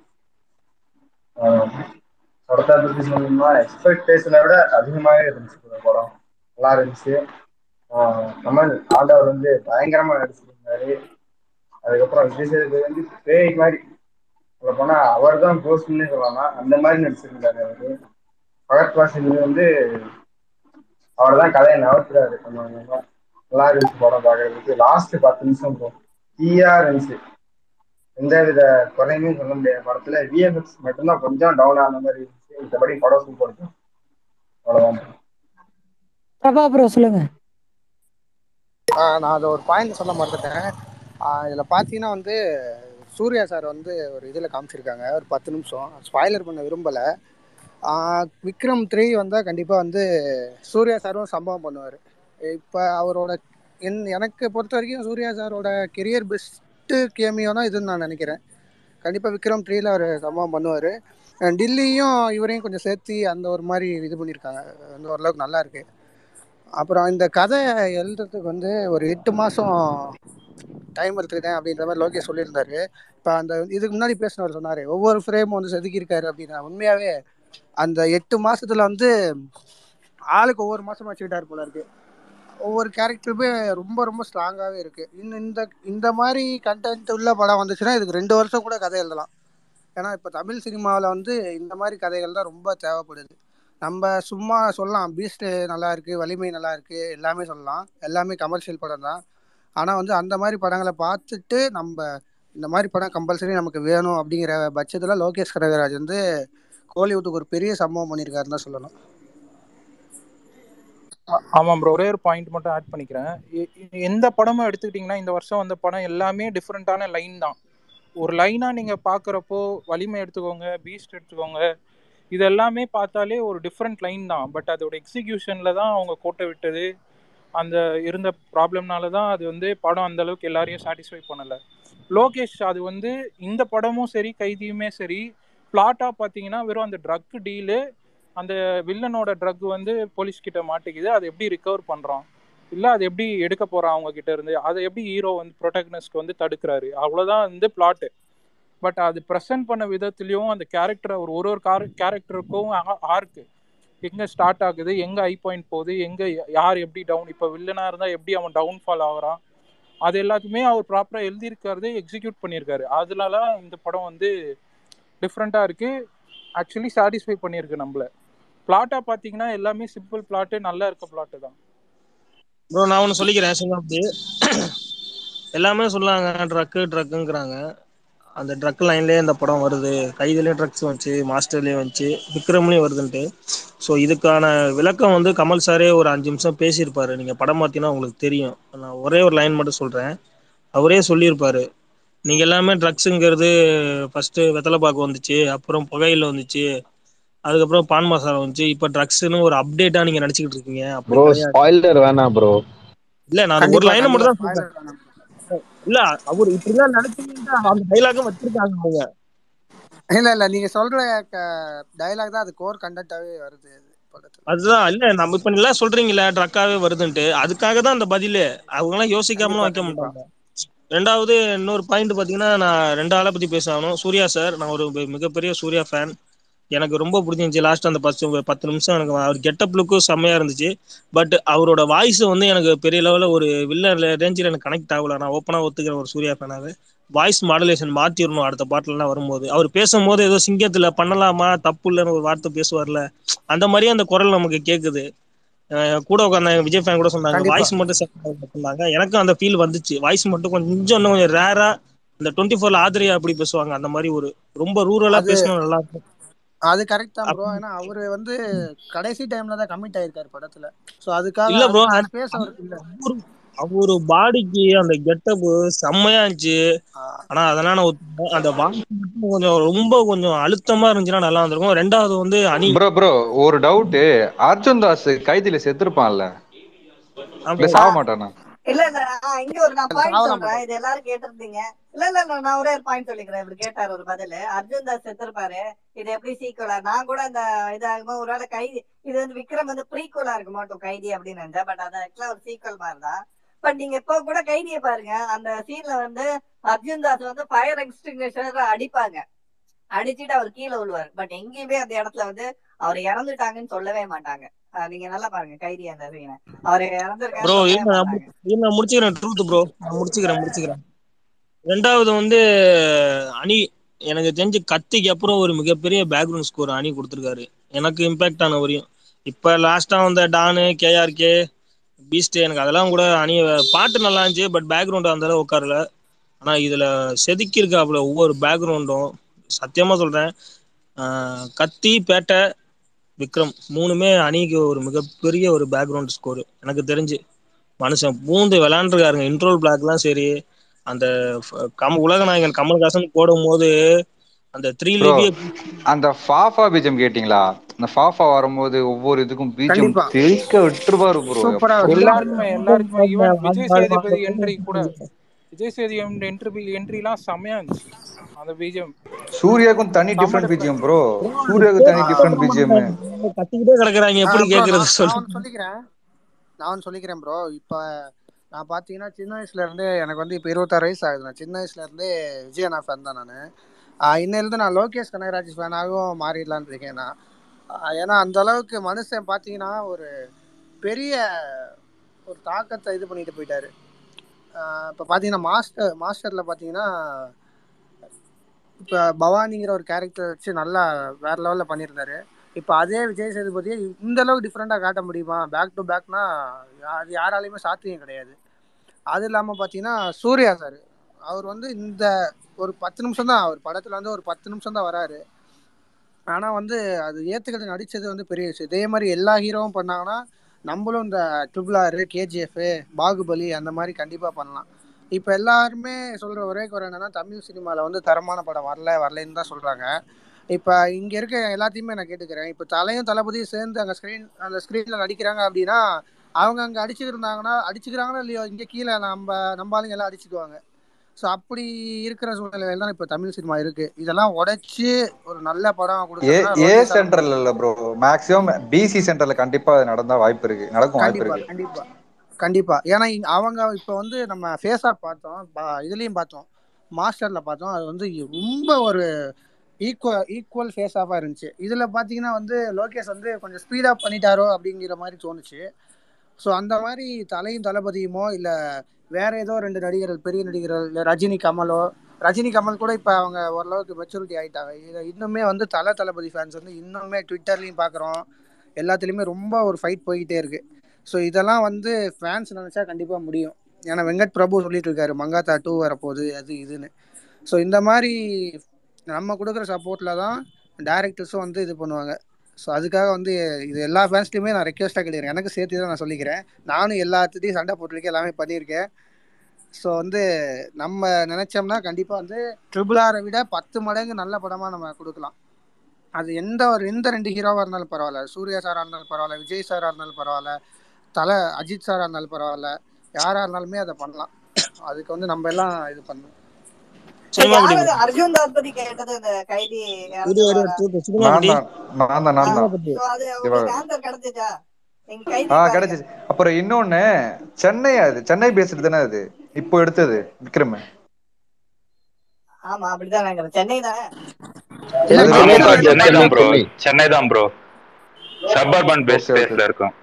படத்தை பற்றி சொல்லணும்னா எக்ஸ்பெக்டேஷனை விட அதிகமாகவே இருந்துச்சு இந்த படம் நல்லா இருந்துச்சு ஆஹ் கமல் ஆண்டவர் வந்து பயங்கரமா நடிச்சிருந்தாரு அதுக்கப்புறம் விஜய் சேதுபதி வந்து பேய் மாதிரி சொல்ல போனா அவர் தான் கோஸ்ட்னே சொல்லலாம் அந்த மாதிரி நடிச்சிருந்தாரு அவரு பகத் பாசில் வந்து அவர் தான் கதையை நகர்த்துறாரு கொஞ்சம் கொஞ்சமா நல்லா இருந்துச்சு படம் பார்க்கறதுக்கு லாஸ்ட் பத்து நிமிஷம் போகும் தீயா இருந்துச்சு எந்த வித குறையுமே சொல்ல முடியாது படத்துல விஎஃப்எக்ஸ் மட்டும்தான் கொஞ்சம் டவுன் ஆன மாதிரி இருந்துச்சு மத்தபடி படம் சூப்பர் தான் அவ்வளவுதான் பிரபா ப்ரோ சொல்லுங்க ஆஹ் நான் அதை ஒரு பாயிண்ட் சொல்ல மறந்துட்டேன் இதில் பார்த்தீங்கன்னா வந்து சூர்யா சார் வந்து ஒரு இதில் காமிச்சிருக்காங்க ஒரு பத்து நிமிஷம் ஸ்பாய்லர் பண்ண விரும்பலை விக்ரம் த்ரீ வந்தால் கண்டிப்பாக வந்து சூர்யா சாரும் சம்பவம் பண்ணுவார் இப்போ அவரோட என் எனக்கு பொறுத்த வரைக்கும் சூர்யா சாரோட கெரியர் பெஸ்ட்டு கேமியோ தான் இதுன்னு நான் நினைக்கிறேன் கண்டிப்பாக விக்ரம் த்ரீல அவர் சம்பவம் பண்ணுவார் டில்லியும் இவரையும் கொஞ்சம் சேர்த்து அந்த ஒரு மாதிரி இது பண்ணியிருக்காங்க வந்து ஓரளவுக்கு நல்லா இருக்கு அப்புறம் இந்த கதை எழுதுறதுக்கு வந்து ஒரு எட்டு மாதம் டைம் எடுத்துக்கிட்டேன் அப்படின்ற மாதிரி லோகேஷ் சொல்லியிருந்தாரு இப்போ அந்த இதுக்கு முன்னாடி பேசினவர் சொன்னார் ஒவ்வொரு ஃப்ரேமும் வந்து செதுக்கியிருக்காரு அப்படின்னா உண்மையாகவே அந்த எட்டு மாசத்துல வந்து ஆளுக்கு ஒவ்வொரு மாசம் வச்சுக்கிட்டாரு போல இருக்கு ஒவ்வொரு கேரக்டருமே ரொம்ப ரொம்ப ஸ்ட்ராங்காகவே இருக்கு இன்னும் இந்த இந்த மாதிரி கண்டென்ட் உள்ள படம் வந்துச்சுன்னா இதுக்கு ரெண்டு வருஷம் கூட கதை எழுதலாம் ஏன்னா இப்போ தமிழ் சினிமாவில் வந்து இந்த மாதிரி கதைகள் தான் ரொம்ப தேவைப்படுது நம்ம சும்மா சொல்லலாம் பீஸ்ட் நல்லா இருக்கு வலிமை நல்லா இருக்கு எல்லாமே சொல்லலாம் எல்லாமே கமர்ஷியல் படம் தான் ஆனால் வந்து அந்த மாதிரி படங்களை பார்த்துட்டு நம்ம இந்த மாதிரி படம் கம்பல்சரி நமக்கு வேணும் அப்படிங்கிற பட்சத்தில் லோகேஷ் கனகராஜ் வந்து கோலிவுட்டுக்கு ஒரு பெரிய சம்பவம் பண்ணியிருக்காருன்னு தான் சொல்லணும் ஆ- ஆமாம் ப்ரோ ஒரே ஒரு பாயிண்ட் மட்டும் ஆட் பண்ணிக்கிறேன் எ- எ- எந்த படமும் எடுத்துக்கிட்டிங்கன்னா இந்த வருஷம் வந்த படம் எல்லாமே டிஃப்ரெண்ட்டான லைன் தான் ஒரு லைனாக நீங்கள் பார்க்குறப்போ வலிமை எடுத்துக்கோங்க பீஸ்ட் எடுத்துக்கோங்க இது எல்லாமே பார்த்தாலே ஒரு டிஃப்ரெண்ட் லைன் தான் பட் அதோட எக்ஸிக்யூஷனில் தான் அவங்க கோட்டை விட்டது அந்த இருந்த ப்ராப்ளம்னால தான் அது வந்து படம் அந்த அளவுக்கு எல்லாரையும் சாட்டிஸ்ஃபை பண்ணலை லோகேஷ் அது வந்து இந்த படமும் சரி கைதியுமே சரி பிளாட்டாக பார்த்தீங்கன்னா வெறும் அந்த ட்ரக் டீலு அந்த வில்லனோட ட்ரக் வந்து போலீஸ் கிட்ட மாட்டிக்குது அதை எப்படி ரிகவர் பண்ணுறான் இல்லை அது எப்படி எடுக்க போகிறான் அவங்க கிட்ட இருந்து அதை எப்படி ஹீரோ வந்து ப்ரொட்டக்னிஸ்ட் வந்து தடுக்கிறாரு அவ்வளோதான் வந்து பிளாட்டு பட் அது ப்ரெசென்ட் பண்ண விதத்துலேயும் அந்த கேரக்டரை ஒரு ஒரு ஒரு கார கேரக்டருக்கும் ஆர்க்கு எங்கே ஸ்டார்ட் ஆகுது எங்கே ஐ பாயிண்ட் போகுது எங்கே யார் எப்படி டவுன் இப்போ வில்லனாக இருந்தால் எப்படி அவன் டவுன்ஃபால் ஆகுறான் அது எல்லாத்தையுமே அவர் ப்ராப்பராக எழுதியிருக்காரு எக்ஸிக்யூட் பண்ணியிருக்காரு அதனால இந்த படம் வந்து டிஃப்ரெண்ட்டாக இருக்குது ஆக்சுவலி சாட்டிஸ்ஃபை பண்ணியிருக்கு நம்மள பிளாட்டாக பார்த்தீங்கன்னா எல்லாமே சிம்பிள் பிளாட்டு நல்லா இருக்க பிளாட்டு தான் ப்ரோ நான் ஒன்று சொல்லிக்கிறேன் சிங்காப்தி எல்லாமே சொல்லாங்க ட்ரக்கு ட்ரக்குங்கிறாங்க அந்த ட்ரக் லைன்லேயே இந்த படம் வருது கைதுலேயும் ட்ரக்ஸ் வந்துச்சு மாஸ்டர்லேயும் வந்துச்சு விக்ரம்லேயும் வருதுன்ட்டு ஸோ இதுக்கான விளக்கம் வந்து கமல் சாரே ஒரு அஞ்சு நிமிஷம் பேசியிருப்பாரு நீங்கள் படம் பார்த்தீங்கன்னா உங்களுக்கு தெரியும் நான் ஒரே ஒரு லைன் மட்டும் சொல்கிறேன் அவரே சொல்லியிருப்பாரு நீங்கள் எல்லாமே ட்ரக்ஸுங்கிறது ஃபஸ்ட்டு வெத்தலைப்பாக்கு வந்துச்சு அப்புறம் புகையில வந்துச்சு அதுக்கப்புறம் பான் மசாலா வந்துச்சு இப்போ ட்ரக்ஸ்னு ஒரு அப்டேட்டாக நீங்கள் நினச்சிக்கிட்டு இருக்கீங்க அப்படி ப்ரோ கிடையாது ஸ்பாயிலர் வேணாம் ப்ரோ இல்லை நான் அந்த ஒரு கண்டிப்பா லைனை மட்டும் கண்டிப்பா தான் சொல்றேன் spoiler வேணாம். இல்ல அவர் இப்படிதான் நினைச்சுக்கிட்டு அந்த டைலாகும் வச்சிருக்காங்க அவங்க இல்ல இல்ல நீங்க சொல்ற டயலாக் தான் அது கோர் கண்டென்ட்டாவே வருது அது படத்துல அதுதான் இல்ல நம்ம இப்ப எல்லாம் சொல்றீங்களா ட்ரக்காவே வருதுன்ட்டு அதுக்காக தான் அந்த பதிலு அவங்க எல்லாம் யோசிக்காமலாம் கண்டிப்பா வைக்க கண்டிப்பா மாட்டாங்க ரெண்டாவது இன்னொரு பாயிண்ட் பாத்தீங்கன்னா நான் ரெண்டு ஆளை பத்தி பேசணும் சூர்யா சார் நான் ஒரு மி- மிகப்பெரிய சூர்யா ஃபேன் எனக்கு ரொம்ப பிடிச்சிருந்துச்சு லாஸ்ட் அந்த பத்து பத்து நிமிஷம் எனக்கு அவர் கெட்டப் லுக்கும் செம்மையா இருந்துச்சு பட் அவரோட வாய்ஸ் வந்து எனக்கு பெரிய லெவலில் ஒரு வில்ல ரேஞ்சில் எனக்கு கனெக்ட் ஆகல நான் ஓப்பனாக ஒத்துக்கிறேன் ஒரு சூர்யா ஃபேனாவே வாய்ஸ் மாடுலேஷன் மாத்திரணும் அடுத்த பாட்டுலாம் வரும்போது அவர் பேசும்போது ஏதோ சிங்கத்துல பண்ணலாமா தப்பு இல்லைன்னு ஒரு வார்த்தை பேசுவார்ல அந்த மாதிரியே அந்த குரல் நமக்கு கேக்குது அஹ் கூட உட்காந்த விஜய் ஃபேன் கூட சொன்னாங்க கண்டிப்பா வாய்ஸ் மட்டும் set ஆகல சொன்னாங்க எனக்கும் அந்த ஃபீல் வந்துச்சு வாய்ஸ் மட்டும் கொஞ்சம் இன்னும் கொஞ்சம் ரேரா இந்த டுவெண்ட்டி ஃபோர்ல ஆதிரியா அப்படி பேசுவாங்க அந்த மாதிரி ஒரு ரொம்ப ரூரலா அது பேசணும் நல்லா இருக்கும் அது கரெக்ட் தான் ப்ரோ அப்படி- ஏன்னா அவரு வந்து கடைசி டைம்ல தான் கமிட் ஆயிருக்காரு படத்துல சோ அதுக்காக இல்ல ப்ரோ அந்த ஸ்பேஸ் அவருக்கு இல்ல அவரு அவரு பாடிக்கு அந்த கெட்டப் செம்மையா இருந்துச்சு ஆஹ் ஆனா அதெல்லாம் நான் ஒத்துக்கிறேன். அந்த வாய்ஸ் மட்டும் கொஞ்சம் ரொம்ப கொஞ்சம் அழுத்தமா இருந்துச்சுன்னா நல்லா இருந்திருக்கும் ரெண்டாவது வந்து அணி ப்ரோ ப்ரோ ஒரு டவுட் அர்ஜுன் தாஸ் கைதில செத்துருப்பான்ல ஆமா இல்ல சாக மாட்டானா இல்ல இல்ல ஆ, இங்க ஒரு நான் அது பாயிண்ட் சாவலாம் சொல்றேன் மாட்டாரு இது எல்லாரும் கேட்டிருந்தீங்க இல்ல இல்ல இல்ல, நான் ஒரே ஒரு பாயிண்ட் சொல்லிக்கிறேன் இவர் கேட்டார் ஒரு பதில் அர்ஜுன் தாஸ் செத்துருப்பாரு இது எப்படி சீக்குவலா நான் கூட அந்த இதாகுமோ ஒருவேளை கைதி இது வந்து விக்ரம் வந்து ப்ரீக்குவலா இருக்க மாட்டோம் கைதி அப்படின்னு நினைச்சேன் பட் அது ஆக்சுவலா ஒரு சீக்குவல் மாதிரி தான் பட் நீங்க இப்போ கூட கைதியை பாருங்க அந்த சீன்ல வந்து அர்ஜுன் தாஸ் வந்து ஃபயர் எக்ஸ்டிங்ஷர் அடிப்பாங்க அடிச்சுட்டு அவர் கீழே விழுவார் பட் எங்கேயுமே அந்த இடத்துல வந்து அவர் இறந்துட்டாங்கன்னு சொல்லவே மாட்டாங்க அஹ் நீங்க நல்லா பாருங்க கைதி அந்த சீனை அவர் இறந்துருக்கான்னு ப்ரோ சொல்லவே இருங்க நான் மாட்டாங்க மு- இருங்க, நான் முடிச்சுக்கிறேன் ட்ரூத் ப்ரோ நான் முடிச்சுக்கிறேன் முடிச்சுக்கிறேன் ரெண்டாவது வந்து அணி எனக்கு தெரிஞ்சு கத்திக்கு அப்புறம் ஒரு மிகப்பெரிய பேக்ரவுண்ட் ஸ்கோர் அணி கொடுத்துருக்காரு எனக்கு இம்பாக்ட் ஆன வரையும் இப்ப லாஸ்டா வந்த டானு கேஆர்கே பீஸ்ட் எனக்கு அதெல்லாம் கூட அணி பாட்டு நல்லா இருந்துச்சு பட் பேக்ரவுண்ட் அந்த அளவு உட்காரல ஆனா இதுல செதுக்கி இருக்காப்புல ஒவ்வொரு பேக்ரவுண்டும் சத்தியமா சொல்றேன் ஆஹ் கத்தி பேட்டை விக்ரம் மூணுமே அணிக்கு ஒரு மிகப்பெரிய ஒரு பேக்ரவுண்ட் ஸ்கோர் எனக்கு தெரிஞ்சு மனுஷன் பூந்து விளையாண்டுருக்காருங்க இன்ட்ரோல் பிளாக்லாம் சரி அந்த ஃப- கம் உலகநாயகன் கமல்ஹாசன் போடும் போது அந்த த்ரீ ப்ரோ லிபிய அந்த ஃபாஃபா பீஜம் கேட்டிங்களா அந்த ஃபாஃபா வரும்போது ஒவ்வொரு இதுக்கும் பீஜம் கண்டிப்பா தெறிக்க விட்டுருப்பாரு ப்ரோ சூப்பரா எப்பா எல்லாருக்குமே எல்லாருக்குமே ஈவன் விஜய் சேதுபதி எல்லாருக்குமே என்ட்ரி கூட விஜய் சேதுபதி என்ட்ரி என்ட்ரிலாம் செம்மையா இருந்துச்சு அந்த பிஜிஎம் சூர்யாவுக்கும் தனி செம்ம டிஃப்ரெண்ட் டிஃப்ரெண்ட் பிஜிஎம் ப்ரோ சூர்யாவுக்கு தனி டிஃப்ரெண்ட் பிஜிஎம் கத்திக்கிட்டே கிடக்குறாங்க எப்படி ப்ரோ கேக்குறது நான் சொல்லு நான் ஒன்று சொல்லிக்கிறேன் நான் ஒன்று சொல்லிக்கிறேன் ப்ரோ இப்போ நான் பார்த்தீங்கன்னா சின்ன வயசுல இருந்தே எனக்கு வந்து இப்போ இருபத்தாறு வயசு ஆகுது நான் சின்ன வயசுல இருந்தே விஜய் அண்ணா ஃபேன் தான் நான் இன்னிலிருந்து நான் லோகேஷ் கனகராஜ் ஃபேனாகவும் மாறிடலான்னு இருக்கேன் நான் ஆஹ் ஏன்னா அந்த அளவுக்கு மனுஷன் பார்த்தீங்கன்னா ஒரு பெரிய ஒரு தாக்கத்தை இது பண்ணிட்டு போயிட்டாரு இப்போ பார்த்தீங்கன்னா மாஸ்டர் மாஸ்டரில் பார்த்தீங்கன்னா இப்போ பவானிங்கிற ஒரு கேரக்டர் வச்சு நல்லா வேற லெவலில் பண்ணியிருந்தாரு இப்போ அதே விஜய் சேதுபதியை இந்த அளவுக்கு டிஃப்ரெண்ட்டாக காட்ட முடியுமா பேக் டு பேக்னா அது யாராலையுமே சாத்தியம் கிடையாது அது இல்லாமல் பார்த்தீங்கன்னா சூர்யா சார் அவர் வந்து இந்த ஒரு பத்து நிமிஷம் தான் அவர் படத்தில் வந்து ஒரு பத்து நிமிஷம் தான் வராரு ஆனால் வந்து அது ஏற்றுக்கிட்டு நடித்தது வந்து பெரிய விஷயம் இதே மாதிரி எல்லா ஹீரோவும் பண்ணாங்கன்னா நம்மளும் இந்த ட்ரிபிள் ஆர் கேஜிஎஃப் பாகுபலி அந்த மாதிரி கண்டிப்பாக பண்ணலாம் இப்போ எல்லாருமே சொல்கிற ஒரே குறை என்னன்னா தமிழ் சினிமாவில் வந்து தரமான படம் வரல வரலன்னு தான் சொல்கிறாங்க இப்போ இங்கே இருக்க எல்லாத்தையுமே நான் கேட்டுக்கிறேன் இப்போ தலையும் தளபதியும் சேர்ந்து அங்கே ஸ்க்ரீன் அந்த ஸ்க்ரீனில் நடிக்கிறாங்க அப்படின்னா அவங்க அங்கே அடிச்சுக்கிட்டு இருந்தாங்கன்னா அடிச்சுக்கிறாங்களோ இல்லையோ இங்கே கீழே நம்ம நம்ம ஆளுங்க எல்லாம் அடிச்சுக்குவாங்க ஸோ அப்படி இருக்கிற சூழ்நிலையில தான் இப்போ தமிழ் சினிமா இருக்கு இதெல்லாம் உடைச்சு ஒரு நல்ல படம் ஏ கொடுக்கணும்னா ஏ ரோஹித் சார் சென்டர்ல இல்ல ப்ரோ மேக்ஸிமம் பிசி சென்டர்ல கண்டிப்பா அது நடந்தா வாய்ப்பு இருக்கு நடக்கும் வாய்ப்பு கண்டிப்பா இருக்கு கண்டிப்பா கண்டிப்பா ஏன்னா இங்க அவங்க இப்போ வந்து நம்ம ஃபேஸ் ஆஃப் பார்த்தோம் பா- இதுலயும் பார்த்தோம் மாஸ்டர்ல பார்த்தோம் அது வந்து ரொம்ப ஒரு ஈக்குவல் ஈக்குவல் ஃபேஸ் ஆஃபாக இருந்துச்சு இதுல பாத்தீங்கன்னா வந்து லோகேஷ் வந்து கொஞ்சம் ஸ்பீட் அப் பண்ணிட்டாரோ அப்படிங்கிற மாதிரி தோணுச்சு ஸோ அந்த மாதிரி தலையும் தளபதியுமோ இல்ல வேற ஏதோ ரெண்டு நடிகர்கள் பெரிய நடிகர்கள் இல்ல ரஜினி கமலோ ரஜினி கமல் கூட இப்போ அவங்க ஓரளவுக்கு மெச்சூரிட்டி ஆயிட்டாங்க இதை இன்னுமே வந்து தல தளபதி ஃபேன்ஸ் வந்து இன்னுமே ட்விட்டர்லையும் பார்க்குறோம் எல்லாத்துலேயுமே ரொம்ப ஒரு ஃபைட் போய்கிட்டே இருக்கு ஸோ இதெல்லாம் வந்து ஃபேன்ஸ் நினச்சா கண்டிப்பாக முடியும் ஏன்னா வெங்கட் பிரபு சொல்லிட்டு இருக்காரு மங்காத்தா டூ வரப்போகுது அது இதுன்னு ஸோ இந்த மாதிரி நம்ம கொடுக்குற சப்போர்ட்டில் தான் டேரக்டர்ஸும் வந்து இது பண்ணுவாங்க ஸோ அதுக்காக வந்து இது எல்லா ஃபேன்ஸ்லையுமே நான் ரெக்வஸ்ட்டாக கேட்குறேன் எனக்கு சேர்த்து தான் நான் சொல்லிக்கிறேன் நானும் எல்லாத்துட்டையும் சண்டை போட்டிருக்கேன் எல்லாமே பண்ணியிருக்கேன் ஸோ வந்து நம்ம நினச்சோம்னா கண்டிப்பாக வந்து ட்ரிபிள் ஆரை விட பத்து மடங்கு நல்ல படமாக நம்ம கொடுக்கலாம் அது எந்த ஒரு எந்த ரெண்டு ஹீரோவாக இருந்தாலும் பரவாயில்ல சூர்யா சாராக இருந்தாலும் பரவாயில்ல விஜய் சாராக இருந்தாலும் பரவாயில்ல தலை அஜித் சாராக இருந்தாலும் பரவாயில்ல யாராக இருந்தாலுமே அதை பண்ணலாம் அதுக்கு வந்து நம்ம எல்லாம் இது பண்ணணும் சரி, சினிமா பட்டி யாரு அர்ஜுன் தாஸ் பத்தி கேட்டது இந்த கைதி இரு இறந்து இரு வர தூக்கு சினிமா நான் பட்டி தான் நான் தான் நான் சினிமா தான் பட்டி So, அது உங்களுக்கு திவாகர் ஆன்சர் கிடைச்சிச்சா நீங்க கைதி ஆ பாருங்க கிடைச்சிச்சு அப்புறம் இன்னொன்னு சென்னை அது சென்னை பேஸ்டு தானே அது இப்போ எடுத்தது விக்ரம் ஆமா அப்படிதான் நினைக்கிறேன் சென்னை தானே இல்ல சென்னை ஆமா சென்னை சென்னை ப்ரோ சென்னை சென்னை சென்னை தான் ப்ரோ சென்னை தான் bro suburban base okay okay பேஸ்ல இருக்கும்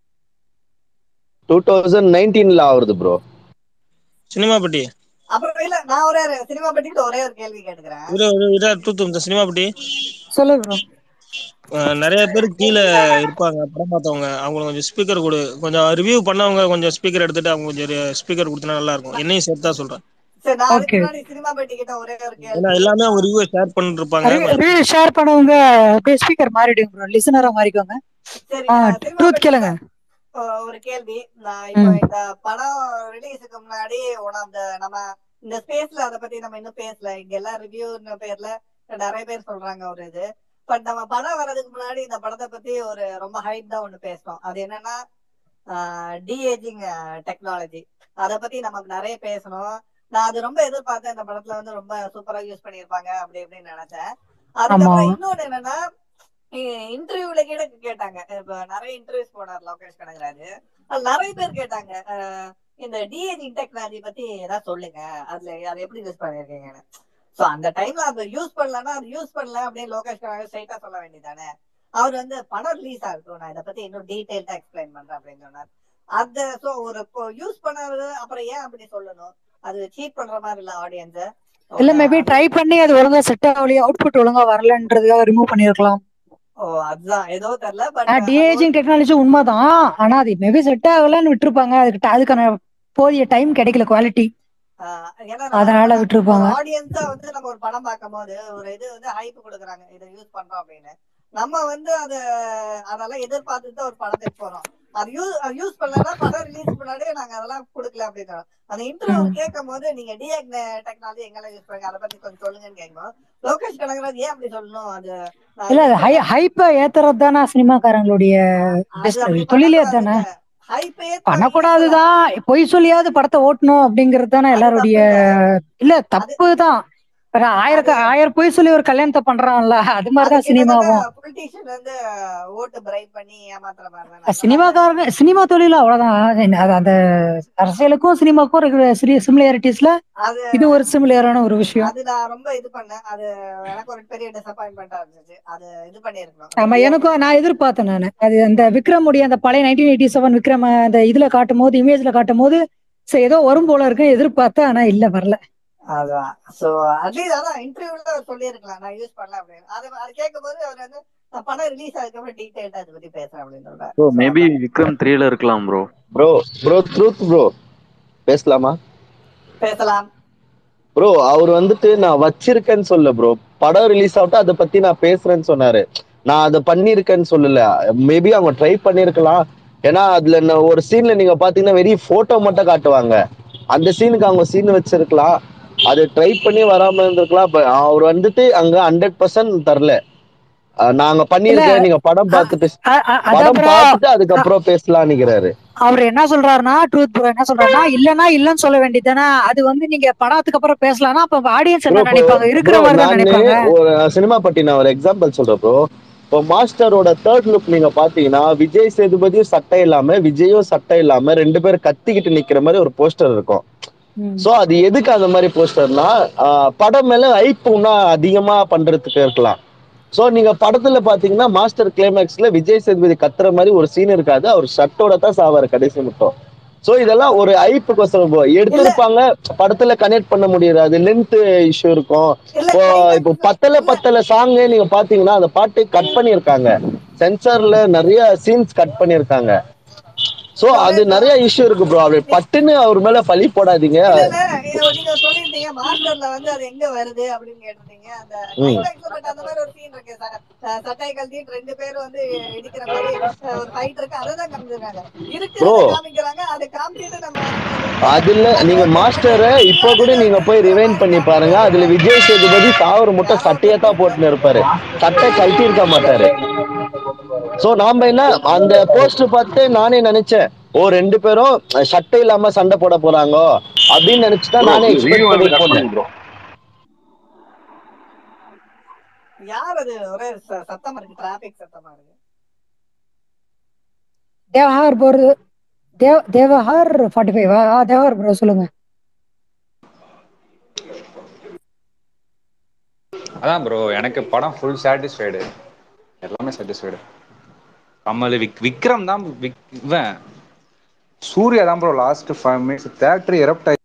டூ தௌசண்ட் நைன்டீன்ல ஆகுது ப்ரோ சினிமா பட்டி அப்புறம் இல்ல நான் ஒரே ஒரு சினிமா பத்திட்டு ஒரே ஒரு கேள்வி கேட்டுக்கிறேன் இரு இரு இரு தூத்து இந்த சினிமா பட்டி சொல்லு ப்ரோ அஹ் நிறைய பேர் கீழே இருப்பாங்க படம் பார்த்தவங்க அவங்களுக்கு கொஞ்சம் ஸ்பீக்கர் கொடு கொஞ்சம் ரிவ்யூ பண்ணவங்க கொஞ்சம் ஸ்பீக்கர் எடுத்துட்டு அவங்க கொஞ்சம் ஸ்பீக்கர் கொடுத்தா நல்லா இருக்கும் என்னையும் சேர்த்து தான் சொல்றேன் சரி நான் அதுக்கு ஓகே முன்னாடி சினிமா பெட்டி கிட்ட ஒரே ஒரு ஏன்னா கேள்வி எல்லாமே அவங்க ரிவ்யூ ஷேர் பண்ணிட்டு இருப்பாங்க கொஞ்சம் ரிவ்யூ ஷேர் பண்ணவங்க அப்படியே ஸ்பீக்கர் மாறிடுங்க ப்ரோ லிசனரா மாறிக்கோங்க சரி ஆ நான் சினிமா ட்ரூத் பெட்டி கேளுங்க ஒ- ஒரு கேள்வி நான் இப்போ ம் இந்த படம் ரிலீஸுக்கு முன்னாடி ஒன் ஆஃப் த நம்ம இந்த ஸ்பேஸ்ல அதை பத்தி நம்ம இன்னும் பேசல இங்க எல்லாம் ரிவ்யூ பேர்ல நிறைய பேர் சொல்றாங்க ஒரு இது பட் நம்ம படம் வர்றதுக்கு முன்னாடி இந்த படத்தை பத்தி ஒரு ரொம்ப ஹைட் தான் ஒண்ணு பேசணும் அது என்னன்னா டிஏஜிங் டெக்னாலஜி அதை பத்தி நமக்கு நிறைய பேசணும் நான் அது ரொம்ப எதிர்பார்த்தேன் இந்த படத்துல வந்து ரொம்ப சூப்பரா யூஸ் பண்ணியிருப்பாங்க அப்படி இப்படின்னு நினைச்சேன் ஆமா அதுக்கப்புறம் இன்னொன்னு என்னன்னா இன்டர்வியூல கூட கேட்டாங்க இப்ப நிறைய இன்டர்வியூஸ் போனார் லோகேஷ் கனகராஜ் அதுல நிறைய பேர் கேட்டாங்க அஹ் இந்த டிஏஜிங் டெக்னாலஜி பத்தி ஏதாவது சொல்லுங்க அதுல அதை எப்படி யூஸ் பண்ணிருக்கீங்கன்னு சோ அந்த டைம்ல அதை யூஸ் பண்ணலன்னா அது யூஸ் பண்ணல அப்படின்னு லோகேஷ் கனகராஜ் ஸ்ட்ரைட்டா சொல்ல வேண்டியதானே அவர் வந்து படம் ரிலீஸ் ஆகட்டும் நான் இதை பத்தி இன்னும் டீடைல்டா எக்ஸ்பிளைன் பண்றேன் அப்படின்னு சொன்னார் அத சோ ஒரு யூஸ் பண்ணாதது அப்புறம் ஏன் அப்படி சொல்லணும் அது சீட் பண்ற மாதிரி இல்ல ஆடியன்ஸ் இல்ல ஒண்ணு மேபி அது ட்ரை பண்ணி அது ஒழுங்கா செட் ஆகலையே அவுட்புட் ஒழுங்கா வரலன்றதுக்காக ரிமூவ் பண்ணிருக்கலாம் ஓ அதுதான் ஏதோ தெரியல பட் அது ஒரு டிஏஜிங் டெக்னாலஜி உண்மைதான் ஆனா அது மேபி செட் ஆகலன்னு விட்டுருப்பாங்க அதுக்கு ட- அதுக்கான போதிய டைம் கிடைக்கல குவாலிட்டி ஆஹ் ஏன்னா நம்ம அதனால படம் ஒரு விட்டுருப்பாங்க ஆடியன்ஸா வந்து நம்ம ஒரு படம் பார்க்கும் போது ஒரு இது வந்து ஹைப் கொடுக்குறாங்க இதை யூஸ் பண்றோம் அப்படின்னு நம்ம வந்து அத அதெல்லாம் எதிர்பார்த்துட்டு தான் ஒரு படத்துக்கு போறோம் அது யூஸ் அது யூஸ் பண்ணலன்னா படம் ரிலீஸ் முன்னாடியே நாங்க அதெல்லாம் கொடுக்கல அப்படின்னு அந்த இன்டர்வியூ ம். கேட்கும் போது நீங்க டிஎக் டெக்னாலஜி எங்கெல்லாம் யூஸ் பண்ணுங்க அதை பத்தி கொஞ்சம் சொல்லுங்கன்னு கேட்கும் லோகேஷ் கனகராஜ் ஏன் அப்படி சொல்லணும் அது நான் இல்ல அது யூஸ் ஹை பண்ண ஹைப்ப ஏத்துறது தானே சினிமாக்காரங்களுடைய அது பெஸ்ட் அப்படி தொழிலே பண்ணக்கூடாது தானே இல்ல ஹைப் ஏத்தவங்க ஏத்தலாம் பண்ணக்கூடாதுதான் பொய் சொல்லியாவது படத்தை ஓட்டணும் அப்படிங்கிறது தானே அது எல்லாருடைய தப்பு இல்ல இல்ல அது தப்பு தான் ஒரு ஆயிரம் க- ஆயிரம் பொய் சொல்லி ஒரு கல்யாணத்தை பண்றான்ல அது அது மாதிரிதான் கிட்டத்தட்ட சினிமாவும் பொலிட்டீஷியன் வந்து ஓட்டு பிரைட் பண்ணி ஏமாத்துற மாதிரி தானே அந்த மாதிரி தானே சினிமாக்காரங்க சினிமா தொழில் அவ்வளவுதான் என்ன, அது அந்த அரசியலுக்கும் சினிமாக்கும் இருக்கிற சிமிலாரிட்டிஸ்ல அது இது ஒரு சிமிலரான ஒரு விஷயம் அது நான் ரொம்ப இது பண்ணேன் அது எனக்கு ஒரு பெரிய டிசப்பாயின்மெண்டா இருந்துச்சு அது இது பண்ணியிருக்கணும் ஆமா ரியல் எனக்கும் நான் எதிர்பார்த்தேன் நான் அது அந்த விக்ரமுடைய அந்த பழைய நைன்டீன் எயிட்டி செவன் விக்ரம் அந்த இதுல காட்டும் போது இமேஜ்ல காட்டும் போது சரி ஏதோ வரும் போல இருக்கு எதிர்பார்த்தேன் ஆனா இல்ல வரல அதான் சோ அட்லீஸ்ட் அதான் இன்டர்வியூல அவர் சொல்லியிருக்கலாம் நான் யூஸ் பண்ணல அப்படின்னு அது அது கேட்கும்போது அவர் வந்து நான் படம் ரிலீஸ் ஆகுதுக்கப்புறம் டீடைல்டா அதை பத்தி பேசுறேன் அப்படின்னு சொல்றாரு ப்ரோ சோ மேபி அதான் விக்ரம் த்ரீல இருக்கலாம் bro bro bro truth bro பேசலாமா பேசலாம் ப்ரோ அவர் வந்துட்டு நான் வச்சிருக்கேன்னு சொல்ல ப்ரோ படம் ரிலீஸ் ஆகட்டும் அதை பத்தி நான் பேசுறேன்னு சொன்னாரு நான் அதை பண்ணிருக்கேன்னு சொல்லல மேபி அவங்க ட்ரை பண்ணிருக்கலாம் ஏன்னா அதுல நான் ஒரு சீன்ல நீங்க பாத்தீங்கன்னா வெறும் போட்டோ மட்டும் காட்டுவாங்க அந்த சீனுக்கு அவங்க சீன் வச்சிருக்கலாம் அது ட்ரை பண்ணி வராம இருந்திருக்கலாம் but அவர் வந்துட்டு அங்க ஹண்ட்ரட் பர்சன்ட் தரல அஹ் நாங்க இல்ல பண்ணிருக்கேன் நீங்க படம் அ- பார்த்துட்டு அ- அ- அதான் படம் ப்ரோ பார்த்துட்டு அதுக்கப்புறம் பேசலாம்னுங்கிறாரு அவர் என்ன சொல்றாருன்னா ட்ரூத் ப்ரோ என்ன சொல்றாருன்னா இல்லன்னா இல்லன்னு சொல்ல வேண்டியதானே அது வந்து நீங்க படத்துக்கு அப்புறம் பேசலாம்னா அப்ப ஆடியன்ஸ் ப்ரோ என்ன இப்போ நினைப்பாங்க இருக்கிற ப்ரோ மாதிரி தான் நானு நினைப்பாங்க ஒரு சினிமா பத்தி நான் ஒரு எக்ஸாம்பிள் சொல்றேன் ப்ரோ இப்போ மாஸ்டரோட தேர்ட் லுக் நீங்க பாத்தீங்கன்னா விஜய் சேதுபதியும் சட்டை இல்லாம விஜயும் சட்டை இல்லாம ரெண்டு பேரும் கத்திக்கிட்டு நிக்கிற மாதிரி ஒரு போஸ்டர் இருக்கும் ம். சோ அது எதுக்கு அந்த மாதிரி போஸ்டர்னா படம் மேல ஐப் இன்னும் அதிகமா பண்றதுக்கு இருக்கலாம் சோ நீங்க படத்துல பாத்தீங்கன்னா மாஸ்டர் கிளைமேக்ஸ்ல விஜய் சேதுபதி கத்துற மாதிரி ஒரு சீன் இருக்காது அவர் ஷர்ட்டோட தான் சாவாரு கடைசி மட்டும் சோ இதெல்லாம் ஒரு ஐப்புக்கோசரம் போ- இல்ல எடுத்திருப்பாங்க படத்துல கனெக்ட் பண்ண முடியாது அது லென்த் இஷ்யூ இருக்கும் இல்ல இப்போ இப்போ கிளைமேக்ஸ்ல பத்தல இல்ல பத்தல சாங் நீங்க பாத்தீங்கன்னா அந்த பாட்டு கட் பண்ணிருக்காங்க சென்சார்ல நிறைய சீன்ஸ் கட் பண்ணிருக்காங்க சோ இல்ல அது ஒரே நிறைய இஷ்யூ இருக்கு ப்ரோ அப்படி நீ பட்டுன்னு அவர் மேல பழி போடாதீங்க இல்ல இல்ல இது நீங்க சொல்லிருந்தீங்க மாஸ்டர்ல வந்து அது எங்க வருது அப்படின்னு கேட்டிருந்தீங்க அந்த ம் கிளைமேக்ஸ்ல பட் அந்த மாதிரி ஒரு சீன் இருக்கு ச- அஹ் சட்டை கழட்டிட்டு ரெண்டு பேரும் வந்து இடிக்கிற மாதிரி அஹ் ஒரு ஃபைட் இருக்கு அதை தான் காமிச்சிருக்காங்க ப்ரோ இருக்கிறத காமிக்கிறாங்க அதை காமிச்சிட்டு நம்ம வரும்போது அதுல அது நீங்க வந்து ஒரு மாஸ்டரை இப்போ கூட இல்லாததை நீங்க போய் ரிவைன் பண்ணி பாருங்க அதுல விஜய் சேதுபதி சாவர மட்டும் சட்டையே தான் போட்டுன்னு இருப்பாரு சட்டை கழட்டி இருக்க மாட்டாரு சோ நாம என்ன அந்த போஸ்ட் பார்த்து நானே நினைச்சேன் ஓ ரெண்டு பேரும் சட்டை இல்லாம சண்டை போட போறாங்க அப்படின்னு நினைச்சுதான் ப்ரோ நானே எக்ஸ்பெக்ட் வீடியோ பண்ணி வந்து கட் போனேன் பண்ணுங்க ப்ரோ யார் அது ஒரே ச- சத்தமா இருக்கு டிராபிக் சத்தமா இருக்கு தேவஹார் போறது தேவ தேவஹார் ஃபார்ட்டி ஃபைவ் ஆ தேவஹார் ப்ரோ சொல்லுங்க அதான் ப்ரோ எனக்கு படம் ஃபுல் சாட்டிஸ்ஃபைடு எல்லாமே சாட்டிஸ்ஃபைடு கமல் விக் விக்ரம் தான் விக் இவன் சூர்யா தான் bro last five minutes theatre erupt